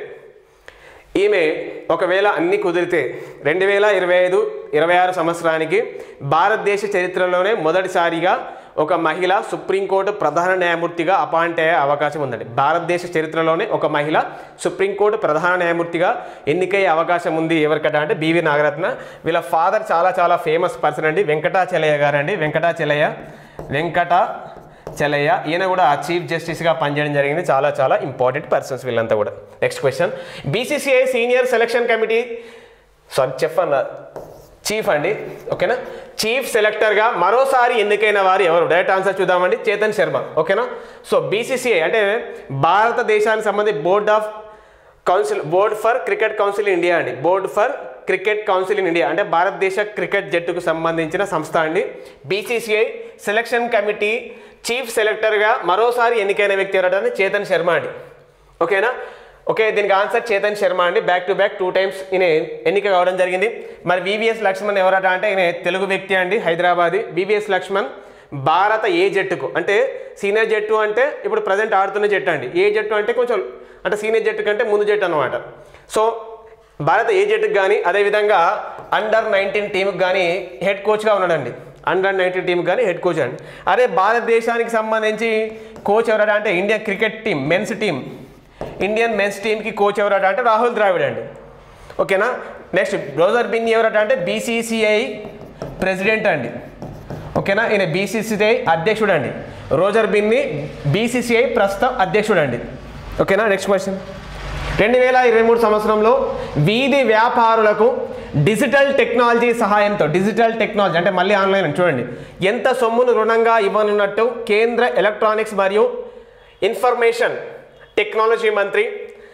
ఈమె ఒకవేళ అన్ని కుదిరితే రెండు వేల ఇరవై ఐదు ఇరవై ఆరు సంవత్సరానికి భారతదేశ చరిత్రలోనే మొదటిసారిగా ఒక మహిళ సుప్రీంకోర్టు ప్రధాన న్యాయమూర్తిగా అపాయింట్ అయ్యే అవకాశం ఉందండి భారతదేశ చరిత్రలోనే ఒక మహిళ సుప్రీంకోర్టు ప్రధాన న్యాయమూర్తిగా ఎన్నికయ్యే అవకాశం ఉంది ఎవరికట అంటే బీవీ నాగరత్న వీళ్ళ ఫాదర్ చాలా చాలా ఫేమస్ పర్సన్ అండి వెంకటాచలయ్య గారు అండి వెంకటాచలయ్య వెంకట చలయ్య ఈయన కూడా చీఫ్ జస్టిస్గా పనిచేయడం జరిగింది చాలా చాలా ఇంపార్టెంట్ పర్సన్స్ వీళ్ళంతా కూడా next question BCCI senior selection committee sorry chef అన్న చీఫ్ అండి ఓకేనా చీఫ్ సెలెక్టర్గా మరోసారి ఎన్నికైన వారు ఎవరు డైరెక్ట్ ఆన్సర్ చూద్దామండి చేతన్ శర్మ ఓకేనా సో బీసీసీఐ అంటే భారతదేశానికి సంబంధించి board of council board for cricket council India అండి board for cricket council in India అంటే భారతదేశ క్రికెట్ జట్టుకు సంబంధించిన సంస్థ అండి బీసీసీఐ సెలక్షన్ కమిటీ చీఫ్ సెలెక్టర్గా మరోసారి ఎన్నికైన వ్యక్తి ఎవరంటే చేతన్ శర్మ అండి ఓకేనా ఓకే దీనికి ఆన్సర్ చేతన్ శర్మ అండి back to back two times ఈయన ఎన్నిక కావడం జరిగింది మరి వివిఎస్ లక్ష్మణ్ ఎవరట అంటే ఈయన తెలుగు వ్యక్తి అండి హైదరాబాద్ వివిఎస్ లక్ష్మణ్ భారత ఏ జట్టుకు అంటే సీనియర్ జట్టు అంటే ఇప్పుడు ప్రజెంట్ ఆడుతున్న జట్టు అండి ఏ జట్టు అంటే కొంచెం అంటే సీనియర్ జట్టు కంటే ముందు జట్టు అనమాట సో భారత ఏ జట్టుకు కానీ అదేవిధంగా అండర్ నైన్టీన్ టీంకి కానీ హెడ్ కోచ్గా ఉన్నాడండి అండర్ నైన్టీన్ టీంకి కానీ హెడ్ కోచ్ అండి అదే భారతదేశానికి సంబంధించి కోచ్ ఎవరట అంటే India cricket team men's team Indian men's టీంకి కోచ్ ఎవరట అంటే రాహుల్ ద్రావిడ్ అండి ఓకేనా నెక్స్ట్ రోజర్ బిన్ని ఎవరట అంటే బీసీసీఐ ప్రెసిడెంట్ అండి ఓకేనా ఈయన బీసీసీఐ అధ్యక్షుడు అండి రోజర్ బిన్ని బీసీసీఐ ప్రస్తుత అధ్యక్షుడు అండి ఓకేనా నెక్స్ట్ క్వశ్చన్ రెండు వేల ఇరవై మూడు సంవత్సరంలో వీధి వ్యాపారులకు డిజిటల్ టెక్నాలజీ సహాయంతో డిజిటల్ టెక్నాలజీ అంటే మళ్ళీ ఆన్లైన్ అని చూడండి ఎంత సొమ్మును రుణంగా ఇవ్వనున్నట్టు కేంద్ర ఎలక్ట్రానిక్స్ మరియు ఇన్ఫర్మేషన్ టెక్నాలజీ మంత్రి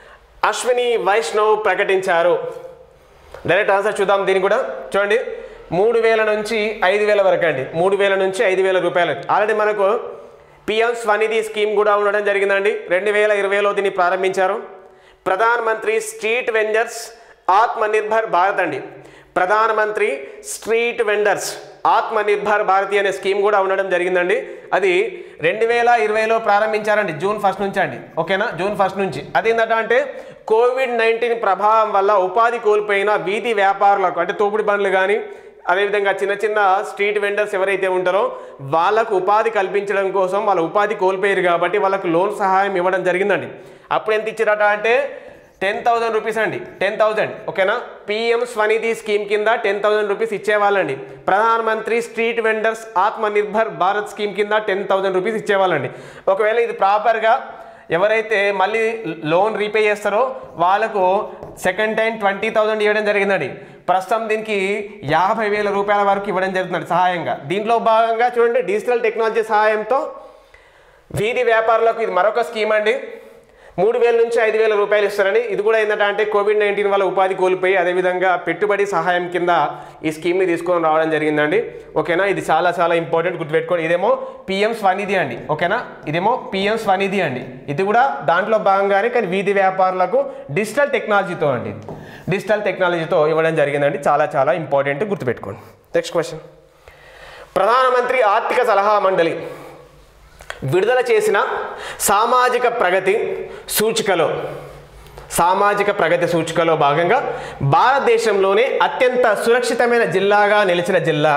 అశ్విని వైష్ణవ్ ప్రకటించారు డైరెక్ట్ ఆన్సర్ చూద్దాం దీన్ని కూడా చూడండి మూడు వేల నుంచి ఐదు వేల వరకు అండి మూడు వేల నుంచి ఐదు వేల రూపాయలు ఆల్రెడీ మనకు పిఎం స్వనిధి స్కీమ్ కూడా ఉండడం జరిగిందండి రెండు వేల ఇరవైలో దీన్ని ప్రారంభించారు ప్రధాన మంత్రి స్ట్రీట్ వెండర్స్ ఆత్మనిర్భర్ భారత్ అండి ప్రధానమంత్రి స్ట్రీట్ వెండర్స్ ఆత్మనిర్భర్ భారతి అనే స్కీమ్ కూడా ఉండడం జరిగిందండి అది రెండు వేల ఇరవైలో ప్రారంభించారండి జూన్ ఫస్ట్ నుంచి అండి ఓకేనా జూన్ ఫస్ట్ నుంచి అదేంటంటే అంటే కోవిడ్ నైన్టీన్ ప్రభావం వల్ల ఉపాధి కోల్పోయిన వీధి వ్యాపారులకు అంటే తోపుడు బండ్లు కానీ అదేవిధంగా చిన్న చిన్న స్ట్రీట్ వెండర్స్ ఎవరైతే ఉంటారో వాళ్ళకు ఉపాధి కల్పించడం కోసం వాళ్ళ ఉపాధి కోల్పోయారు కాబట్టి వాళ్ళకు లోన్ సహాయం ఇవ్వడం జరిగిందండి అప్పుడు ఎంత ఇచ్చారట అంటే టెన్ థౌసండ్ రూపీస్ అండి టెన్ థౌసండ్ ఓకేనా పిఎం స్వనిధి స్కీమ్ కింద టెన్ థౌసండ్ రూపీస్ ఇచ్చేవాళ్ళండి ప్రధానమంత్రి street vendors Atmanirbhar Bharat scheme కింద టెన్ థౌసండ్ రూపీస్ ఇచ్చేవాళ్ళండి ఒకవేళ ఇది ప్రాపర్గా ఎవరైతే మళ్ళీ లోన్ రీపే చేస్తారో వాళ్ళకు సెకండ్ టైం ట్వంటీ థౌసండ్ ఇవ్వడం జరిగిందండి ప్రస్తుతం దీనికి యాభై వేల రూపాయల వరకు ఇవ్వడం జరుగుతుంది సహాయంగా దీంట్లో భాగంగా చూడండి డిజిటల్ టెక్నాలజీ సహాయంతో వీధి వ్యాపారులకు ఇది మరొక స్కీమ్ అండి మూడు వేల నుంచి ఐదు వేల రూపాయలు ఇస్తారండి ఇది కూడా ఏంటంటే అంటే కోవిడ్ నైన్టీన్ వల్ల ఉపాధి కోల్పోయి అదేవిధంగా పెట్టుబడి సహాయం కింద ఈ స్కీమ్ని తీసుకొని రావడం జరిగిందండి ఓకేనా ఇది చాలా చాలా ఇంపార్టెంట్ గుర్తుపెట్టుకోండి ఇదేమో పిఎం స్వనిధి అండి ఓకేనా ఇదేమో పిఎం స్వనిధి అండి ఇది కూడా దాంట్లో భాగంగానే కానీ వీధి వ్యాపారులకు డిజిటల్ టెక్నాలజీతో అండి డిజిటల్ టెక్నాలజీతో ఇవ్వడం జరిగిందండి చాలా చాలా ఇంపార్టెంట్ గుర్తుపెట్టుకోండి నెక్స్ట్ క్వశ్చన్ ప్రధానమంత్రి ఆర్థిక సలహా మండలి విడుదల చేసిన సామాజిక ప్రగతి సూచికలో సామాజిక ప్రగతి సూచికలో భాగంగా భారతదేశంలోనే అత్యంత సురక్షితమైన జిల్లాగా నిలిచిన జిల్లా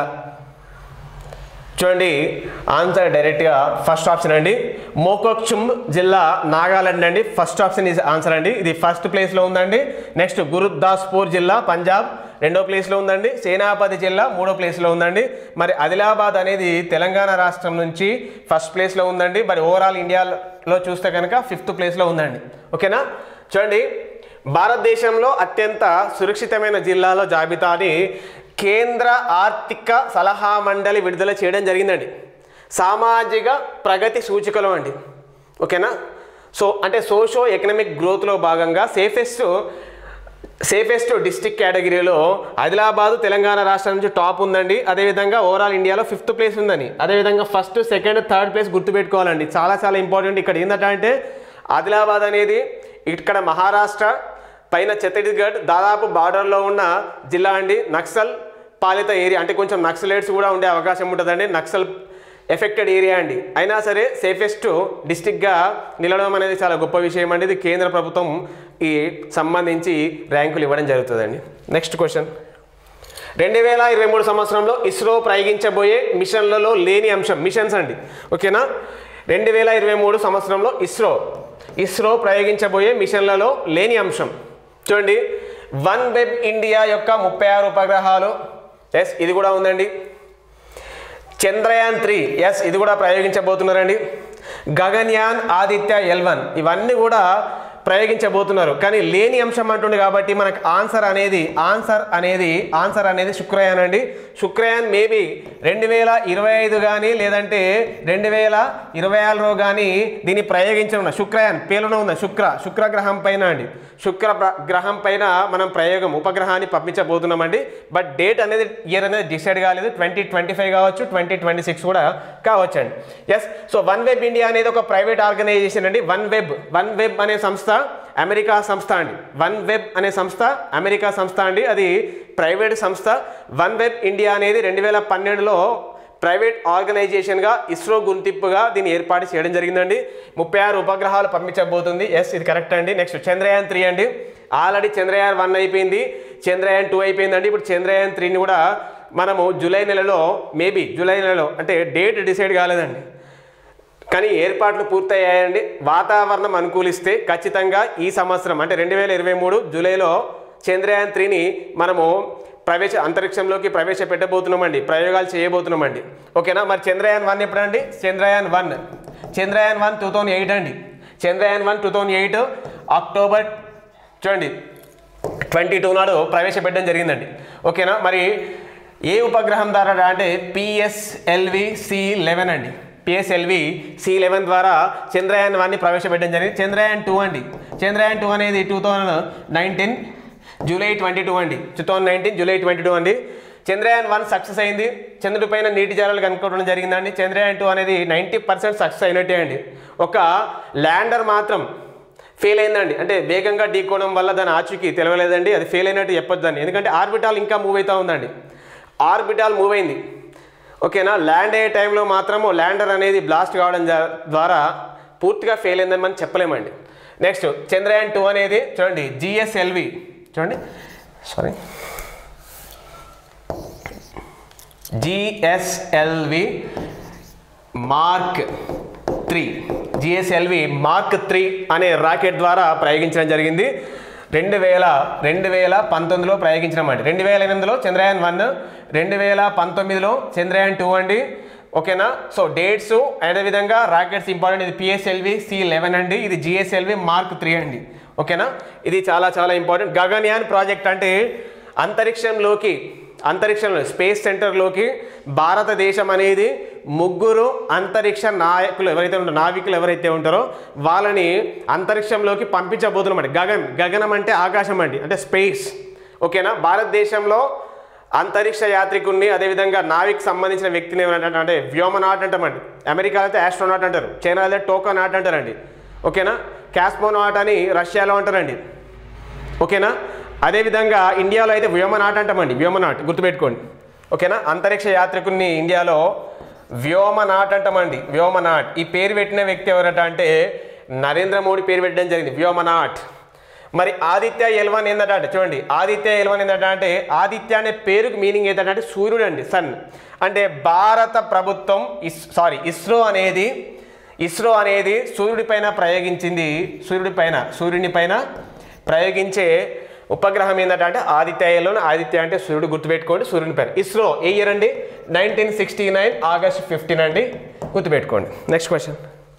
చూడండి ఆన్సర్ డైరెక్ట్గా ఫస్ట్ ఆప్షన్ అండి మోకోక్చుమ్ జిల్లా నాగాలాండ్ అండి ఫస్ట్ ఆప్షన్ ఈజ్ ఆన్సర్ అండి ఇది ఫస్ట్ ప్లేస్లో ఉందండి నెక్స్ట్ గురుదాస్పూర్ జిల్లా పంజాబ్ రెండో ప్లేస్లో ఉందండి సేనాపతి జిల్లా మూడో ప్లేస్లో ఉందండి మరి ఆదిలాబాద్ అనేది తెలంగాణ రాష్ట్రం నుంచి ఫస్ట్ ప్లేస్లో ఉందండి మరి ఓవరాల్ ఇండియాలో చూస్తే కనుక ఫిఫ్త్ ప్లేస్లో ఉందండి ఓకేనా చూడండి భారతదేశంలో అత్యంత సురక్షితమైన జిల్లాల జాబితాని కేంద్ర ఆర్థిక సలహా మండలి విడుదల చేయడం జరిగిందండి సామాజిక ప్రగతి సూచికలో అండి ఓకేనా సో అంటే సోషో ఎకనామిక్ గ్రోత్లో భాగంగా సేఫెస్ట్ సేఫెస్ట్ డిస్టిక్ కేటగిరీలో ఆదిలాబాద్ తెలంగాణ రాష్ట్రం నుంచి టాప్ ఉందండి అదేవిధంగా ఓవరాల్ ఇండియాలో ఫిఫ్త్ ప్లేస్ ఉందని అదేవిధంగా ఫస్ట్ సెకండ్ థర్డ్ ప్లేస్ గుర్తుపెట్టుకోవాలండి చాలా చాలా ఇంపార్టెంట్ ఇక్కడ ఏంటంటే ఆదిలాబాద్ అనేది ఇక్కడ మహారాష్ట్ర పైన ఛత్తీస్గఢ్ దాదాపు బార్డర్లో ఉన్న జిల్లా అండి నక్సల్ పాలిత ఏరియా అంటే కొంచెం నక్సలైట్స్ కూడా ఉండే అవకాశం ఉంటుందండి నక్సల్ ఎఫెక్టెడ్ ఏరియా అండి అయినా సరే సేఫెస్ట్ డిస్టిక్గా నిలవడం అనేది చాలా గొప్ప విషయం అండి ఇది కేంద్ర ప్రభుత్వం ఈ సంబంధించి ర్యాంకులు ఇవ్వడం జరుగుతుందండి నెక్స్ట్ క్వశ్చన్ రెండు వేల ఇరవై మూడు సంవత్సరంలో ఇస్రో ప్రయోగించబోయే మిషన్లలో లేని అంశం మిషన్స్ అండి ఓకేనా రెండు వేల ఇరవై మూడు సంవత్సరంలో ఇస్రో ఇస్రో ప్రయోగించబోయే మిషన్లలో లేని అంశం చూడండి వన్ వెబ్ ఇండియా యొక్క ముప్పై ఆరు ఉపగ్రహాలు ఎస్ ఇది కూడా ఉందండి చంద్రయాన్ త్రీ ఎస్ ఇది కూడా ప్రయోగించబోతున్నారండి గగన్యాన్ ఆదిత్య ఎల్వన్ ఇవన్నీ కూడా ప్రయోగించబోతున్నారు కానీ లేని అంశం అంటుండే కాబట్టి మనకు ఆన్సర్ అనేది ఆన్సర్ అనేది ఆన్సర్ అనేది శుక్రయాన్ అండి శుక్రయాన్ మేబీ రెండు వేల ఇరవై ఐదు కానీ లేదంటే రెండు వేల ఇరవై ఆరులో కానీ దీన్ని ప్రయోగించనున్న శుక్రయాన్ పేలున ఉన్న శుక్ర శుక్ర గ్రహం పైన అండి శుక్ర ప్ర- గ్రహం పైన మనం ప్రయోగం ఉపగ్రహాన్ని పంపించబోతున్నామండి బట్ డేట్ అనేది ఇయర్ అనేది డిసైడ్ కాలేదు ట్వంటీ ట్వంటీ ఫైవ్ కావచ్చు ట్వంటీ ట్వంటీ సిక్స్ కూడా కావచ్చు అండి yes so one web India అనేది ఒక ప్రైవేట్ ఆర్గనైజేషన్ అండి వన్ వెబ్ వన్ వెబ్ అనే సంస్థ అమెరికా సంస్థ అండి వన్ వెబ్ అనే సంస్థ అమెరికా సంస్థ అండి అది ప్రైవేట్ సంస్థ వన్ వెబ్ ఇండియా అనేది రెండు వేల పన్నెండులో ప్రైవేట్ ఆర్గనైజేషన్గా ఇస్రో గుర్తింపుగా దీన్ని ఏర్పాటు చేయడం జరిగిందండి ముప్పై ఆరు ఉపగ్రహాలు పంపించబోతుంది ఎస్ ఇది కరెక్ట్ అండి నెక్స్ట్ చంద్రయాన్ త్రీ అండి ఆల్రెడీ చంద్రయాన్ వన్ అయిపోయింది చంద్రయాన్ టూ అయిపోయిందండి ఇప్పుడు చంద్రయాన్ త్రీని కూడా మనము జూలై నెలలో మేబీ జూలై నెలలో అంటే డేట్ డిసైడ్ కాలేదండి కానీ ఏర్పాట్లు పూర్తయ్యాయండి వాతావరణం అనుకూలిస్తే ఖచ్చితంగా ఈ సంవత్సరం అంటే రెండు వేల ఇరవై మూడు జూలైలో చంద్రయాన్ త్రీని మనము ప్రవేశ అంతరిక్షంలోకి ప్రవేశపెట్టబోతున్నామండి ప్రయోగాలు చేయబోతున్నామండి ఓకేనా మరి చంద్రయాన్ వన్ ఎప్పుడండి Chandrayaan one Chandrayaan one two thousand eight అండి Chandrayaan one two thousand eight October చూడండి ట్వంటీ టూ నాడు ప్రవేశపెట్టడం జరిగిందండి ఓకేనా మరి ఏ ఉపగ్రహం ద్వారా అంటే పిఎస్ఎల్వి సి లెవెన్ అండి పిఎస్ఎల్వి సి లెవెన్ ద్వారా చంద్రయాన్ వన్ని ప్రవేశపెట్టడం జరిగింది చంద్రయాన్ టూ అండి చంద్రయాన్ టూ అనేది two thousand nineteen July twenty two అండి two thousand nineteen July twenty two అండి చంద్రయాన్ వన్ సక్సెస్ అయింది చంద్రుడి పైన నీటి జాలాలు కనుక్కోవడం జరిగిందండి చంద్రయాన్ టూ అనేది నైంటీ పర్సెంట్ సక్సెస్ అయినట్టే అండి ఒక ల్యాండర్ మాత్రం ఫెయిల్ అయిందండి అంటే వేగంగా ఢీకోవడం వల్ల దాని ఆచూకీ తెలవలేదండి అది ఫెయిల్ అయినట్టు చెప్పొద్దండి ఎందుకంటే ఆర్బిటాల్ ఇంకా మూవ్ అవుతూ ఉందండి ఆర్బిటాల్ మూవ్ అయింది ఓకేనా ల్యాండ్ అయ్యే టైంలో మాత్రము ల్యాండర్ అనేది బ్లాస్ట్ కావడం జా- ద్వారా పూర్తిగా ఫెయిల్ అయిందని మనం చెప్పలేమండి నెక్స్ట్ చంద్రయాన్ టూ అనేది చూడండి జిఎస్ఎల్వి చూడండి sorry GSLV mark three GSLV mark three అనే రాకెట్ ద్వారా ప్రయోగించడం జరిగింది రెండు వేల రెండు వేల పంతొమ్మిదిలో ప్రయోగించినామండి రెండు వేల ఎనిమిదిలో చంద్రయాన్ వన్ రెండు వేల పంతొమ్మిదిలో చంద్రయాన్ టూ అండి ఓకేనా సో డేట్స్ అదేవిధంగా రాకెట్స్ ఇంపార్టెంట్ ఇది పిఎస్ఎల్వి సి లెవెన్ అండి ఇది జిఎస్ఎల్వి మార్క్ త్రీ అండి ఓకేనా ఇది చాలా చాలా ఇంపార్టెంట్ గగన్యాన్ ప్రాజెక్ట్ అంటే అంతరిక్షంలోకి అంతరిక్షంలో స్పేస్ సెంటర్లోకి భారతదేశం అనేది ముగ్గురు అంతరిక్ష నాయకులు ఎవరైతే ఉంటారో నావికులు ఎవరైతే ఉంటారో వాళ్ళని అంతరిక్షంలోకి పంపించబోతున్నామండి గగన్ గగనం అంటే ఆకాశం అండి అంటే స్పేస్ ఓకేనా భారతదేశంలో అంతరిక్ష యాత్రికుడిని అదేవిధంగా నావిక్ సంబంధించిన వ్యక్తిని ఏమంటారు అంటే వ్యోమనాట్ అంటామండి అమెరికాలో అయితే ఆస్ట్రోనాట్ అంటారు చైనాలో అయితే టోకోనాట్ అంటారండి ఓకేనా క్యాస్పోనాట్ అని రష్యాలో అంటారండి ఓకేనా అదేవిధంగా ఇండియాలో అయితే వ్యోమనాట్ అంటామండి వ్యోమనాట్ గుర్తుపెట్టుకోండి ఓకేనా అంతరిక్ష యాత్రికుడిని ఇండియాలో వ్యోమనాట్ అంటామండి వ్యోమనాట్ ఈ పేరు పెట్టిన వ్యక్తి ఎవరట అంటే నరేంద్ర మోడీ పేరు పెట్టడం జరిగింది వ్యోమనాట్ మరి ఆదిత్య ఎల్వన్ ఏంటంటే అంటే చూడండి ఆదిత్య ఎల్వన్ ఏంటంటే అంటే ఆదిత్య అనే పేరుకి మీనింగ్ ఏంటంటే అంటే సూర్యుడు అండి సన్ అంటే భారత ప్రభుత్వం ఇస్ సారీ ఇస్రో అనేది ఇస్రో అనేది సూర్యుడి పైన ప్రయోగించింది సూర్యుడి పైన సూర్యుని పైన ప్రయోగించే ఉపగ్రహం ఏంటంటే అంటే ఆదిత్య ఎల్వన్ ఆదిత్య అంటే సూర్యుడు గుర్తుపెట్టుకోండి సూర్యుని పైన ఇస్రో ఏ ఇయర్ అండి nineteen sixty nine August fifteen అండి గుర్తుపెట్టుకోండి నెక్స్ట్ క్వశ్చన్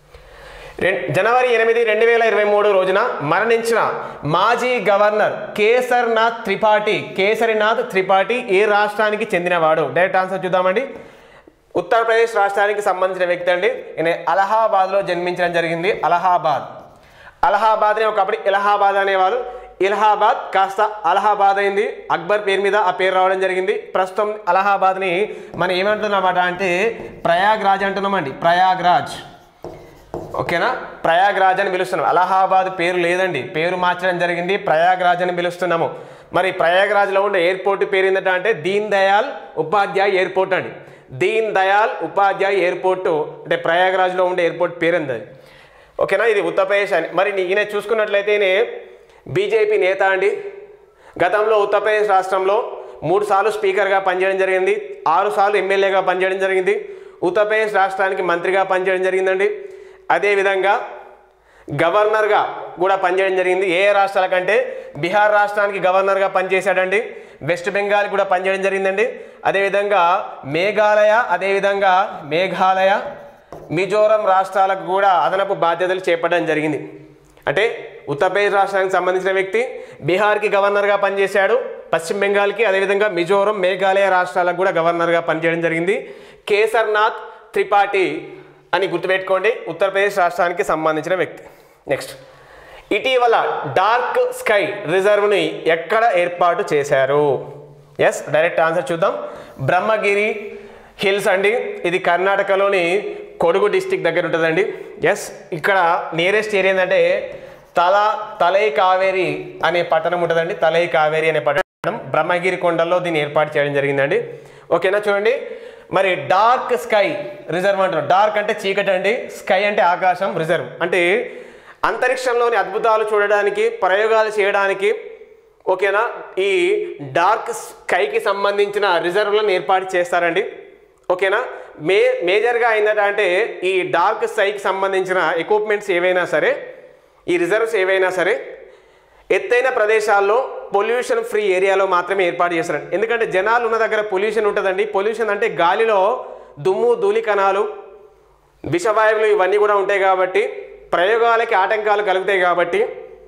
రెం- జనవరి ఎనిమిది రెండు వేల ఇరవై మూడు రోజున మరణించిన మాజీ గవర్నర్ కేసర్నాథ్ త్రిపాఠి కేసరినాథ్ త్రిపాఠి ఏ రాష్ట్రానికి చెందినవాడు డైరెక్ట్ ఆన్సర్ చూద్దామండి ఉత్తరప్రదేశ్ రాష్ట్రానికి సంబంధించిన వ్యక్తి అండి ఈయన అలహాబాద్లో జన్మించడం జరిగింది అలహాబాద్ అలహాబాద్ని ఒకప్పుడు ఇలహాబాద్ అనేవారు ఇలహాబాద్ కాస్త అలహాబాద్ అయింది అక్బర్ పేరు మీద ఆ పేరు రావడం జరిగింది ప్రస్తుతం అలహాబాద్ని మనం ఏమంటున్నామట అంటే ప్రయాగ్రాజ్ అంటున్నామండి ప్రయాగ్రాజ్ ఓకేనా ప్రయాగ్రాజ్ అని పిలుస్తున్నాం అలహాబాద్ పేరు లేదండి పేరు మార్చడం జరిగింది ప్రయాగ్రాజ్ అని పిలుస్తున్నాము మరి ప్రయాగ్రాజ్లో ఉండే ఎయిర్పోర్ట్ పేరు ఏంటంటే అంటే దీన్ దయాల్ ఉపాధ్యాయ్ ఎయిర్పోర్ట్ అండి దీన్ దయాల్ ఉపాధ్యాయ్ ఎయిర్పోర్ట్ అంటే ప్రయాగ్రాజ్లో ఉండే ఎయిర్పోర్ట్ పేరు ఏంది అది ఓకేనా ఇది ఉత్తరప్రదేశ్ అని మరి నీ- ఈయన చూసుకున్నట్లయితే ఈయన బీజేపీ నేత అండి గతంలో ఉత్తరప్రదేశ్ రాష్ట్రంలో మూడు సార్లు స్పీకర్గా పనిచేయడం జరిగింది ఆరు సార్లు ఎమ్మెల్యేగా పనిచేయడం జరిగింది ఉత్తరప్రదేశ్ రాష్ట్రానికి మంత్రిగా పనిచేయడం జరిగిందండి అదేవిధంగా గవర్నర్గా కూడా పనిచేయడం జరిగింది ఏ ఏ రాష్ట్రాల కంటే బీహార్ రాష్ట్రానికి గవర్నర్గా పనిచేశాడండి వెస్ట్ బెంగాల్ కూడా పనిచేయడం జరిగిందండి అదేవిధంగా మేఘాలయ అదేవిధంగా మేఘాలయ మిజోరం రాష్ట్రాలకు కూడా అదనపు బాధ్యతలు చేపట్టడం జరిగింది అంటే ఉత్తరప్రదేశ్ రాష్ట్రానికి సంబంధించిన వ్యక్తి బీహార్కి గవర్నర్గా పనిచేశాడు పశ్చిమ బెంగాల్కి అదేవిధంగా మిజోరం మేఘాలయ రాష్ట్రాలకు కూడా గవర్నర్గా పనిచేయడం జరిగింది కేసర్నాథ్ త్రిపాఠి అని గుర్తుపెట్టుకోండి ఉత్తరప్రదేశ్ రాష్ట్రానికి సంబంధించిన వ్యక్తి నెక్స్ట్ ఇటీవల డార్క్ స్కై రిజర్వ్ని ఎక్కడ ఏర్పాటు చేశారు ఎస్ డైరెక్ట్ ఆన్సర్ చూద్దాం బ్రహ్మగిరి హిల్స్ అండి ఇది కర్ణాటకలోని కొడుగు డిస్టిక్ దగ్గర ఉంటుందండి ఎస్ ఇక్కడ నియరెస్ట్ ఏరియా ఏంటంటే తల తలై కావేరి అనే పట్టణం ఉంటుందండి తలై కావేరి అనే పట్టణం బ్రహ్మగిరి కొండల్లో దీన్ని ఏర్పాటు చేయడం జరిగిందండి ఓకేనా చూడండి మరి డార్క్ స్కై రిజర్వ్ అంటారు డార్క్ అంటే చీకటి అండి స్కై అంటే ఆకాశం రిజర్వ్ అంటే అంతరిక్షంలోని అద్భుతాలు చూడడానికి ప్రయోగాలు చేయడానికి ఓకేనా ఈ డార్క్ స్కైకి సంబంధించిన రిజర్వ్లను ఏర్పాటు చేస్తారండి ఓకేనా మే మేజర్గా ఏంటంటే ఈ డార్క్ స్కైకి సంబంధించిన ఎక్విప్మెంట్స్ ఏవైనా సరే ఈ రిజర్వ్స్ ఏవైనా సరే ఎత్తైన ప్రదేశాల్లో పొల్యూషన్ ఫ్రీ ఏరియాలో మాత్రమే ఏర్పాటు చేస్తారండి ఎందుకంటే జనాలు ఉన్న దగ్గర పొల్యూషన్ ఉంటుందండి పొల్యూషన్ అంటే గాలిలో దుమ్ము ధూళి కణాలు విషవాయువులు ఇవన్నీ కూడా ఉంటాయి కాబట్టి ప్రయోగాలకి ఆటంకాలు కలుగుతాయి కాబట్టి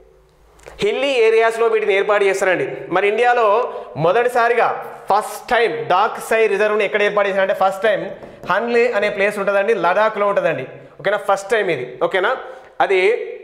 హిల్లీ ఏరియాస్లో వీటిని ఏర్పాటు చేస్తారండి మరి ఇండియాలో మొదటిసారిగా ఫస్ట్ టైం డార్క్ సై రిజర్వ్ని ఎక్కడ ఏర్పాటు చేశారంటే ఫస్ట్ టైం హన్లే అనే ప్లేస్ ఉంటుందండి లడాఖ్లో ఉంటుందండి ఓకేనా ఫస్ట్ టైం ఇది ఓకేనా అది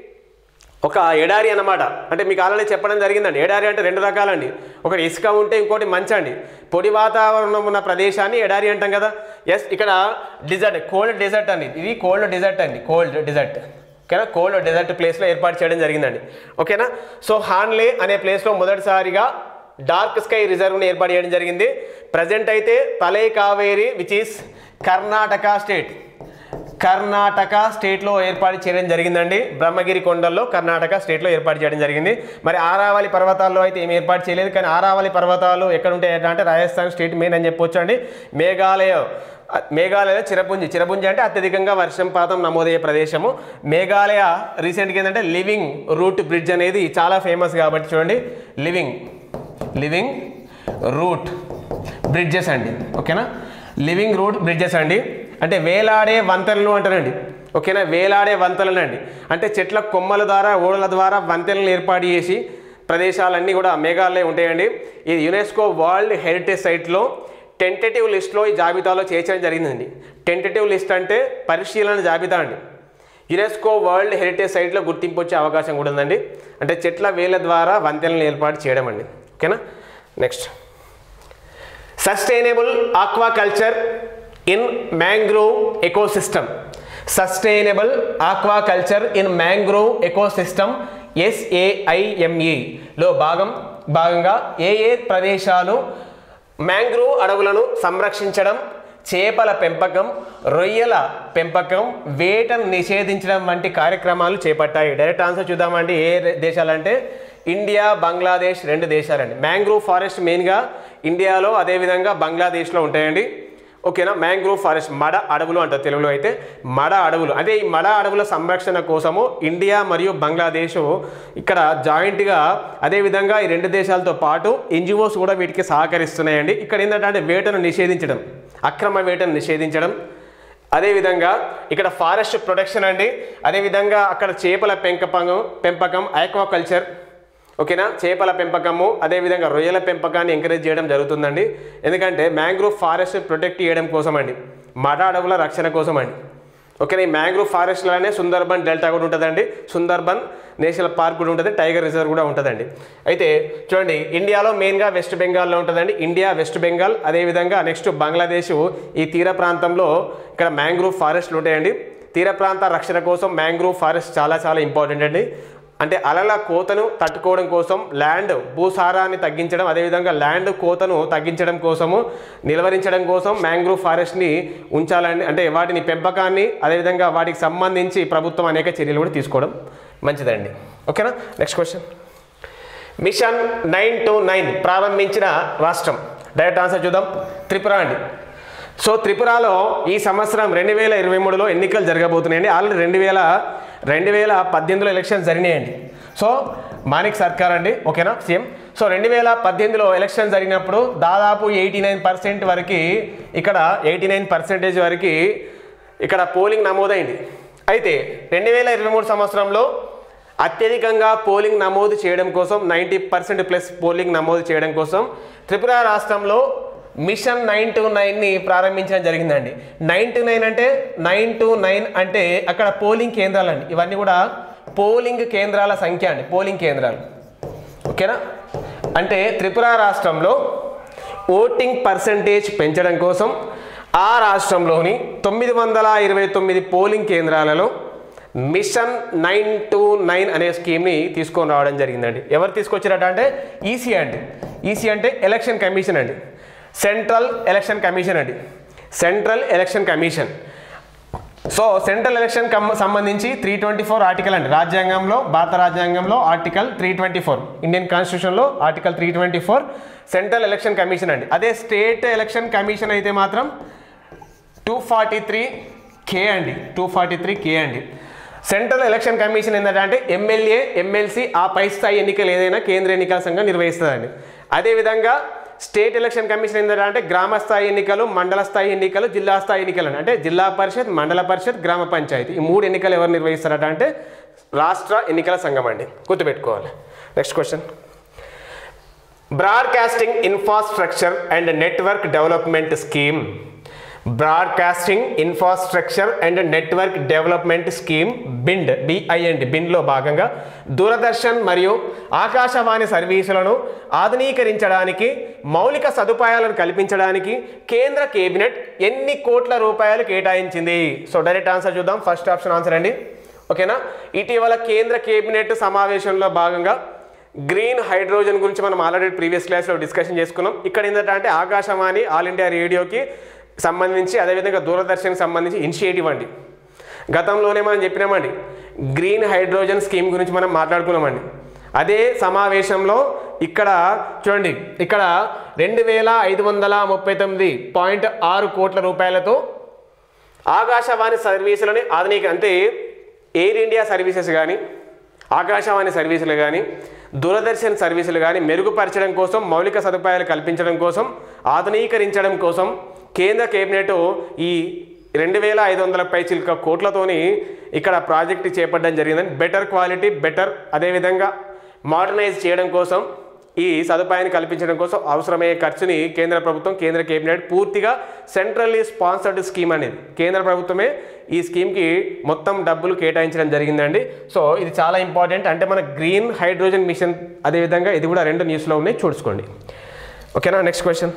ఒక ఎడారి అన్నమాట అంటే మీకు ఆల్రెడీ చెప్పడం జరిగిందండి ఎడారి అంటే రెండు రకాలండి ఒకటి ఇసుక ఉంటే ఇంకోటి మంచు అండి పొడి వాతావరణం ఉన్న ప్రదేశాన్ని ఎడారి అంటాం కదా ఎస్ ఇక్కడ డిజర్ట్ కోల్డ్ డెజర్ట్ అండి ఇది కోల్డ్ డెజర్ట్ అండి కోల్డ్ డెజర్ట్ ఓకేనా కోల్డ్ డెజర్ట్ ప్లేస్లో ఏర్పాటు చేయడం జరిగిందండి ఓకేనా సో హాన్లే అనే ప్లేస్లో మొదటిసారిగా డార్క్ స్కై రిజర్వ్ని ఏర్పాటు చేయడం జరిగింది ప్రజెంట్ అయితే Talai Kaveri which is Karnataka state Karnataka స్టేట్లో ఏర్పాటు చేయడం జరిగిందండి బ్రహ్మగిరి కొండల్లో కర్ణాటక స్టేట్లో ఏర్పాటు చేయడం జరిగింది మరి ఆరావళి పర్వతాల్లో అయితే ఏమి ఏర్పాటు చేయలేదు కానీ ఆరావళి పర్వతాలు ఎక్కడ ఉంటాయి అంటే రాజస్థాన్ స్టేట్ మెయిన్ అని చెప్పొచ్చు అండి మేఘాలయ మేఘాలయ చిరపుంజి చిరపుంజి అంటే అత్యధికంగా వర్షంపాతం నమోదయ్యే ప్రదేశము మేఘాలయ రీసెంట్గా ఏంటంటే లివింగ్ రూట్ బ్రిడ్జ్ అనేది చాలా ఫేమస్ కాబట్టి చూడండి లివింగ్ లివింగ్ రూట్ బ్రిడ్జెస్ అండి ఓకేనా లివింగ్ రూట్ బ్రిడ్జెస్ అండి అంటే వేలాడే వంతెనలు అంటారండి ఓకేనా వేలాడే వంతెనలు అండి అంటే చెట్ల కొమ్మల ద్వారా ఓడల ద్వారా వంతెనలు ఏర్పాటు చేసి ప్రదేశాలన్నీ కూడా మేఘాలయ ఉంటాయండి ఇది యునెస్కో వరల్డ్ హెరిటేజ్ సైట్లో టెంటేటివ్ లిస్ట్లో ఈ జాబితాలో చేర్చడం జరిగిందండి టెంటేటివ్ లిస్ట్ అంటే పరిశీలన జాబితా అండి యునెస్కో వరల్డ్ హెరిటేజ్ సైట్లో గుర్తింపు వచ్చే అవకాశం కూడా ఉందండి అంటే చెట్ల వేల ద్వారా వంతెనలు ఏర్పాటు చేయడం అండి ఓకేనా next sustainable aquaculture in mangrove ecosystem sustainable aquaculture in mangrove ecosystem ఎస్ఏఐఎంఈలో భాగం భాగంగా ఏ ఏ ప్రదేశాలు మ్యాంగ్రోవ్ అడవులను సంరక్షించడం చేపల పెంపకం రొయ్యల పెంపకం వేటను నిషేధించడం వంటి కార్యక్రమాలు చేపట్టాయి డైరెక్ట్ ఆన్సర్ చూద్దామండి ఏ రే- దేశాలంటే ఇండియా బంగ్లాదేశ్ రెండు దేశాలండి మ్యాంగ్రోవ్ ఫారెస్ట్ మెయిన్గా ఇండియాలో అదేవిధంగా బంగ్లాదేశ్లో ఉంటాయండి ఓకేనా మ్యాంగ్రోవ్ ఫారెస్ట్ మడ అడవులు అంటారు తెలుగులో అయితే మడ అడవులు అంటే ఈ మడ అడవుల సంరక్షణ కోసము ఇండియా మరియు బంగ్లాదేశ్ ఇక్కడ జాయింట్గా అదేవిధంగా ఈ రెండు దేశాలతో పాటు ఎన్జిఓస్ కూడా వీటికి సహకరిస్తున్నాయండి ఇక్కడ ఏంటంటే వేటను నిషేధించడం అక్రమ వేటను నిషేధించడం అదేవిధంగా ఇక్కడ ఫారెస్ట్ ప్రొటెక్షన్ అండి అదేవిధంగా అక్కడ చేపల పెంపకం పెంపకం ఆక్వాకల్చర్ ఓకేనా చేపల పెంపకము అదేవిధంగా రొయ్యల పెంపకాన్ని ఎంకరేజ్ చేయడం జరుగుతుందండి ఎందుకంటే మ్యాంగ్రూవ్ ఫారెస్ట్ ప్రొటెక్ట్ చేయడం కోసం అండి మడ అడవుల రక్షణ కోసం అండి ఓకేనా ఈ మ్యాంగ్రూవ్ ఫారెస్ట్లోనే సుందర్బన్ డెల్టా కూడా ఉంటుందండి సుందర్బన్ నేషనల్ పార్క్ కూడా ఉంటుంది టైగర్ రిజర్వ్ కూడా ఉంటుందండి అయితే చూడండి ఇండియాలో మెయిన్గా వెస్ట్ బెంగాల్లో ఉంటుందండి ఇండియా వెస్ట్ బెంగాల్ అదేవిధంగా నెక్స్ట్ బంగ్లాదేశ్ ఈ తీర ప్రాంతంలో ఇక్కడ మ్యాంగ్రూవ్ ఫారెస్ట్లు ఉంటాయండి తీర ప్రాంత రక్షణ కోసం మ్యాంగ్రూవ్ ఫారెస్ట్ చాలా చాలా ఇంపార్టెంట్ అండి అంటే అలల కోతను తట్టుకోవడం కోసం ల్యాండ్ భూసారాన్ని తగ్గించడం అదేవిధంగా ల్యాండ్ కోతను తగ్గించడం కోసము నిలవరించడం కోసం మ్యాంగ్రూవ్ ఫారెస్ట్ని ఉంచాలని అంటే వాటిని పెంపకాన్ని అదేవిధంగా వాటికి సంబంధించి ప్రభుత్వం అనేక చర్యలు కూడా తీసుకోవడం మంచిదండి ఓకేనా next question mission nine two nine ప్రారంభించిన రాష్ట్రం డైరెక్ట్ ఆన్సర్ చూద్దాం త్రిపుర అండి సో త్రిపురలో ఈ సంవత్సరం రెండు వేల ఇరవై మూడులో ఎన్నికలు జరగబోతున్నాయండి ఆల్రెడీ రెండు వేల రెండు వేల పద్దెనిమిదిలో ఎలక్షన్స్ జరిగినాయండి సో మానిక్ సర్కార్ అండి ఓకేనా సీఎం సో రెండు వేల పద్దెనిమిదిలో ఎలక్షన్ జరిగినప్పుడు దాదాపు ఎయిటీ నైన్ పర్సెంట్ వరకు ఇక్కడ ఎయిటీ నైన్ పర్సెంటేజ్ వరకు ఇక్కడ పోలింగ్ నమోదైంది అయితే రెండు వేల ఇరవై మూడు సంవత్సరంలో అత్యధికంగా పోలింగ్ నమోదు చేయడం కోసం నైంటీ పర్సెంట్ ప్లస్ పోలింగ్ నమోదు చేయడం కోసం త్రిపుర రాష్ట్రంలో మిషన్ నైన్ టు నైన్ని ప్రారంభించడం జరిగిందండి నైన్ టు నైన్ అంటే నైన్ టు నైన్ అంటే అక్కడ పోలింగ్ కేంద్రాలు అండి ఇవన్నీ కూడా పోలింగ్ కేంద్రాల సంఖ్య అండి పోలింగ్ కేంద్రాలు ఓకేనా అంటే త్రిపుర రాష్ట్రంలో ఓటింగ్ పర్సంటేజ్ పెంచడం కోసం ఆ రాష్ట్రంలోని తొమ్మిది వందల ఇరవై తొమ్మిది పోలింగ్ కేంద్రాలలో మిషన్ నైన్ టు నైన్ అనే స్కీమ్ని తీసుకొని రావడం జరిగిందండి ఎవరు తీసుకొచ్చారట అంటే ఈసీ అండి ఈసీ అంటే ఎలక్షన్ కమిషన్ అండి సెంట్రల్ ఎలక్షన్ కమిషన్ అండి central election commission so central election com సంబంధించి త్రీ ట్వంటీ ఫోర్ ఆర్టికల్ అండి రాజ్యాంగంలో భారత రాజ్యాంగంలో article three twenty four Indian కాన్స్టిట్యూషన్లో article three twenty four central election commission అండి అదే స్టేట్ ఎలక్షన్ కమిషన్ అయితే మాత్రం టూ ఫార్టీ త్రీ కే అండి టూ ఫార్టీ త్రీ కే అండి సెంట్రల్ ఎలక్షన్ కమిషన్ ఏంటంటే ఎమ్మెల్యే ఎమ్మెల్సీ ఆ పై స్థాయి ఎన్నికలు ఏదైనా కేంద్ర ఎన్నికల సంఘం నిర్వహిస్తుందండి అదేవిధంగా స్టేట్ ఎలక్షన్ కమిషన్ ఏంటంటే గ్రామ స్థాయి ఎన్నికలు మండల స్థాయి ఎన్నికలు జిల్లా స్థాయి ఎన్నికలు అంటే జిల్లా పరిషత్ మండల పరిషత్ గ్రామ పంచాయతీ ఈ మూడు ఎన్నికలు ఎవరు నిర్వహిస్తారట అంటే రాష్ట్ర ఎన్నికల సంఘం అండి గుర్తుపెట్టుకోవాలి next question broadcasting infrastructure and network development scheme broadcasting infrastructure and network development scheme BIND BIND బిండ్లో భాగంగా దూరదర్శన్ మరియు ఆకాశవాణి సర్వీసులను ఆధునీకరించడానికి మౌలిక సదుపాయాలను కల్పించడానికి కేంద్ర కేబినెట్ ఎన్ని కోట్ల రూపాయలు కేటాయించింది సో డైరెక్ట్ ఆన్సర్ చూద్దాం ఫస్ట్ ఆప్షన్ ఆన్సర్ అండి ఓకేనా ఇటీవల కేంద్ర కేబినెట్ సమావేశంలో భాగంగా గ్రీన్ హైడ్రోజన్ గురించి మనం ఆల్రెడీ ప్రీవియస్ క్లాస్లో డిస్కషన్ చేసుకున్నాం ఇక్కడ ఏంటంటే ఆకాశవాణి ఆల్ ఇండియా రేడియోకి సంబంధించి అదేవిధంగా దూరదర్శన్కి సంబంధించి ఇనిషియేటివ్ అండి గతంలోనే మనం చెప్పినామండి గ్రీన్ హైడ్రోజన్ స్కీమ్ గురించి మనం మాట్లాడుకున్నామండి అదే సమావేశంలో ఇక్కడ చూడండి ఇక్కడ రెండు వేల ఐదు వందల ముప్పై తొమ్మిది పాయింట్ ఆరు కోట్ల రూపాయలతో ఆకాశవాణి సర్వీసులని ఆధునిక అంటే ఎయిర్ ఇండియా సర్వీసెస్ కానీ ఆకాశవాణి సర్వీసులు కానీ దూరదర్శన్ సర్వీసులు కానీ మెరుగుపరచడం కోసం మౌలిక సదుపాయాలు కల్పించడం కోసం ఆధునీకరించడం కోసం కేంద్ర కేబినెట్ ఈ రెండు వేల ఐదు వందల పైచిల్క కోట్లతోని ఇక్కడ ప్రాజెక్ట్ చేపట్టడం జరిగిందని బెటర్ క్వాలిటీ బెటర్ అదేవిధంగా మోడర్నైజ్ చేయడం కోసం ఈ సదుపాయాన్ని కల్పించడం కోసం అవసరమయ్యే ఖర్చుని కేంద్ర ప్రభుత్వం కేంద్ర కేబినెట్ పూర్తిగా సెంట్రల్లీ స్పాన్సర్డ్ స్కీమ్ అనేది కేంద్ర ప్రభుత్వమే ఈ స్కీమ్కి మొత్తం డబ్బులు కేటాయించడం జరిగిందండి సో ఇది చాలా ఇంపార్టెంట్ అంటే మన గ్రీన్ హైడ్రోజన్ మిషన్ అదేవిధంగా ఇది కూడా రెండు న్యూస్లో ఉన్నాయి చూసుకోండి ఓకేనా next question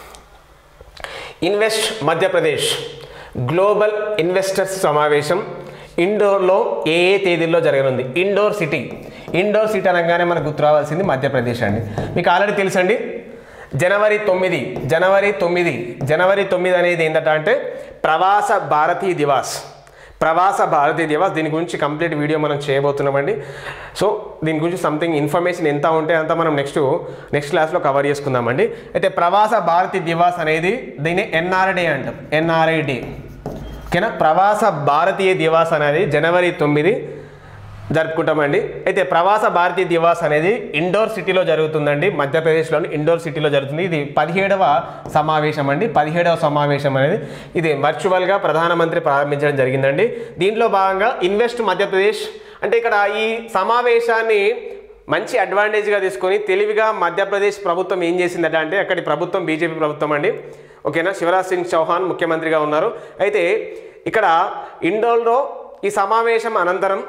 invest Madhya Pradesh global investors సమావేశం ఇండోర్లో ఏ ఏ తేదీల్లో జరగనుంది ఇండోర్ సిటీ ఇండోర్ సిటీ అనగానే మనకు గుర్తు రావాల్సింది మధ్యప్రదేశ్ అండి మీకు ఆల్రెడీ తెలుసండి జనవరి తొమ్మిది జనవరి తొమ్మిది జనవరి తొమ్మిది అనేది ఏంటంటే అంటే ప్రవాస భారతీ దివాస్ ప్రవాస భారతీయ దివాస్ దీని గురించి కంప్లీట్ వీడియో మనం చేయబోతున్నామండి సో దీని గురించి సంథింగ్ ఇన్ఫర్మేషన్ ఎంత ఉంటే అంత మనం నెక్స్ట్ నెక్స్ట్ క్లాస్లో కవర్ చేసుకుందామండి అయితే ప్రవాస భారతీయ దివాస్ అనేది దీన్ని ఎన్ఆర్డే అంటాం ఎన్ఆర్ఐ డే ఓకేనా ప్రవాస భారతీయ దివాస్ అనేది జనవరి తొమ్మిది జరుపుకుంటామండి అయితే ప్రవాస భారతీయ దివాస్ అనేది ఇండోర్ సిటీలో జరుగుతుందండి మధ్యప్రదేశ్లోని ఇండోర్ సిటీలో జరుగుతుంది ఇది పదిహేడవ సమావేశం అండి పదిహేడవ సమావేశం అనేది ఇది వర్చువల్గా ప్రధానమంత్రి ప్రారంభించడం జరిగిందండి దీంట్లో భాగంగా ఇన్వెస్ట్ మధ్యప్రదేశ్ అంటే ఇక్కడ ఈ సమావేశాన్ని మంచి అడ్వాంటేజ్గా తీసుకొని తెలివిగా మధ్యప్రదేశ్ ప్రభుత్వం ఏం చేసిందట అంటే అక్కడి ప్రభుత్వం బీజేపీ ప్రభుత్వం అండి ఓకేనా శివరాజ్ సింగ్ చౌహాన్ ముఖ్యమంత్రిగా ఉన్నారు అయితే ఇక్కడ ఇండోర్లో ఈ సమావేశం అనంతరం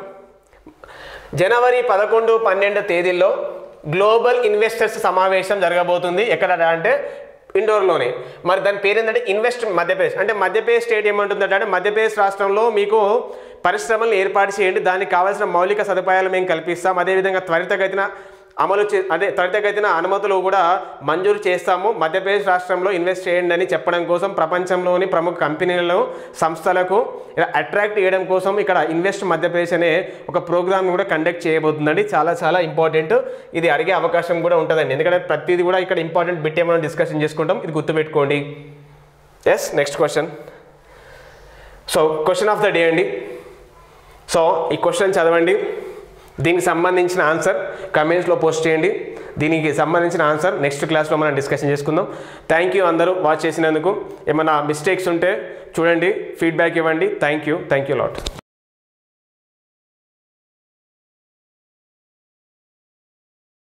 జనవరి పదకొండు పన్నెండు తేదీల్లో గ్లోబల్ ఇన్వెస్టర్స్ సమావేశం జరగబోతుంది ఎక్కడ అంటే ఇండోర్లోనే మరి దాని పేరు ఏంటంటే ఇన్వెస్ట్ మధ్యప్రదేశ్ అంటే మధ్యప్రదేశ్ స్టేట్ ఏమంటుందంటే అంటే మధ్యప్రదేశ్ రాష్ట్రంలో మీకు పరిశ్రమలు ఏర్పాటు చేయండి దానికి కావాల్సిన మౌలిక సదుపాయాలు మేము కల్పిస్తాం అదేవిధంగా త్వరితగతిన అమలు చే అదే త్వరితగతిన అనుమతులు కూడా మంజూరు చేస్తాము మధ్యప్రదేశ్ రాష్ట్రంలో ఇన్వెస్ట్ చేయండి అని చెప్పడం కోసం ప్రపంచంలోని ప్రముఖ కంపెనీలను సంస్థలకు ఇలా అట్రాక్ట్ చేయడం కోసం ఇక్కడ ఇన్వెస్ట్ మధ్యప్రదేశ్ అనే ఒక ప్రోగ్రామ్ కూడా కండక్ట్ చేయబోతుందండి చాలా చాలా ఇంపార్టెంట్ ఇది అడిగే అవకాశం కూడా ఉంటుందండి ఎందుకంటే ప్రతిదీ కూడా ఇక్కడ ఇంపార్టెంట్ బిట్టే మనం డిస్కషన్ చేసుకుంటాం ఇది గుర్తుపెట్టుకోండి yes next question so question of the day అండి సో ఈ క్వశ్చన్ చదవండి దీనికి సంబంధించిన ఆన్సర్ కమెంట్స్లో పోస్ట్ చేయండి దీనికి సంబంధించిన ఆన్సర్ నెక్స్ట్ క్లాస్లో మనం డిస్కషన్ చేసుకుందాం థ్యాంక్ యూ అందరూ వాచ్ చేసినందుకు ఏమైనా మిస్టేక్స్ ఉంటే చూడండి ఫీడ్బ్యాక్ ఇవ్వండి thank you thank you lot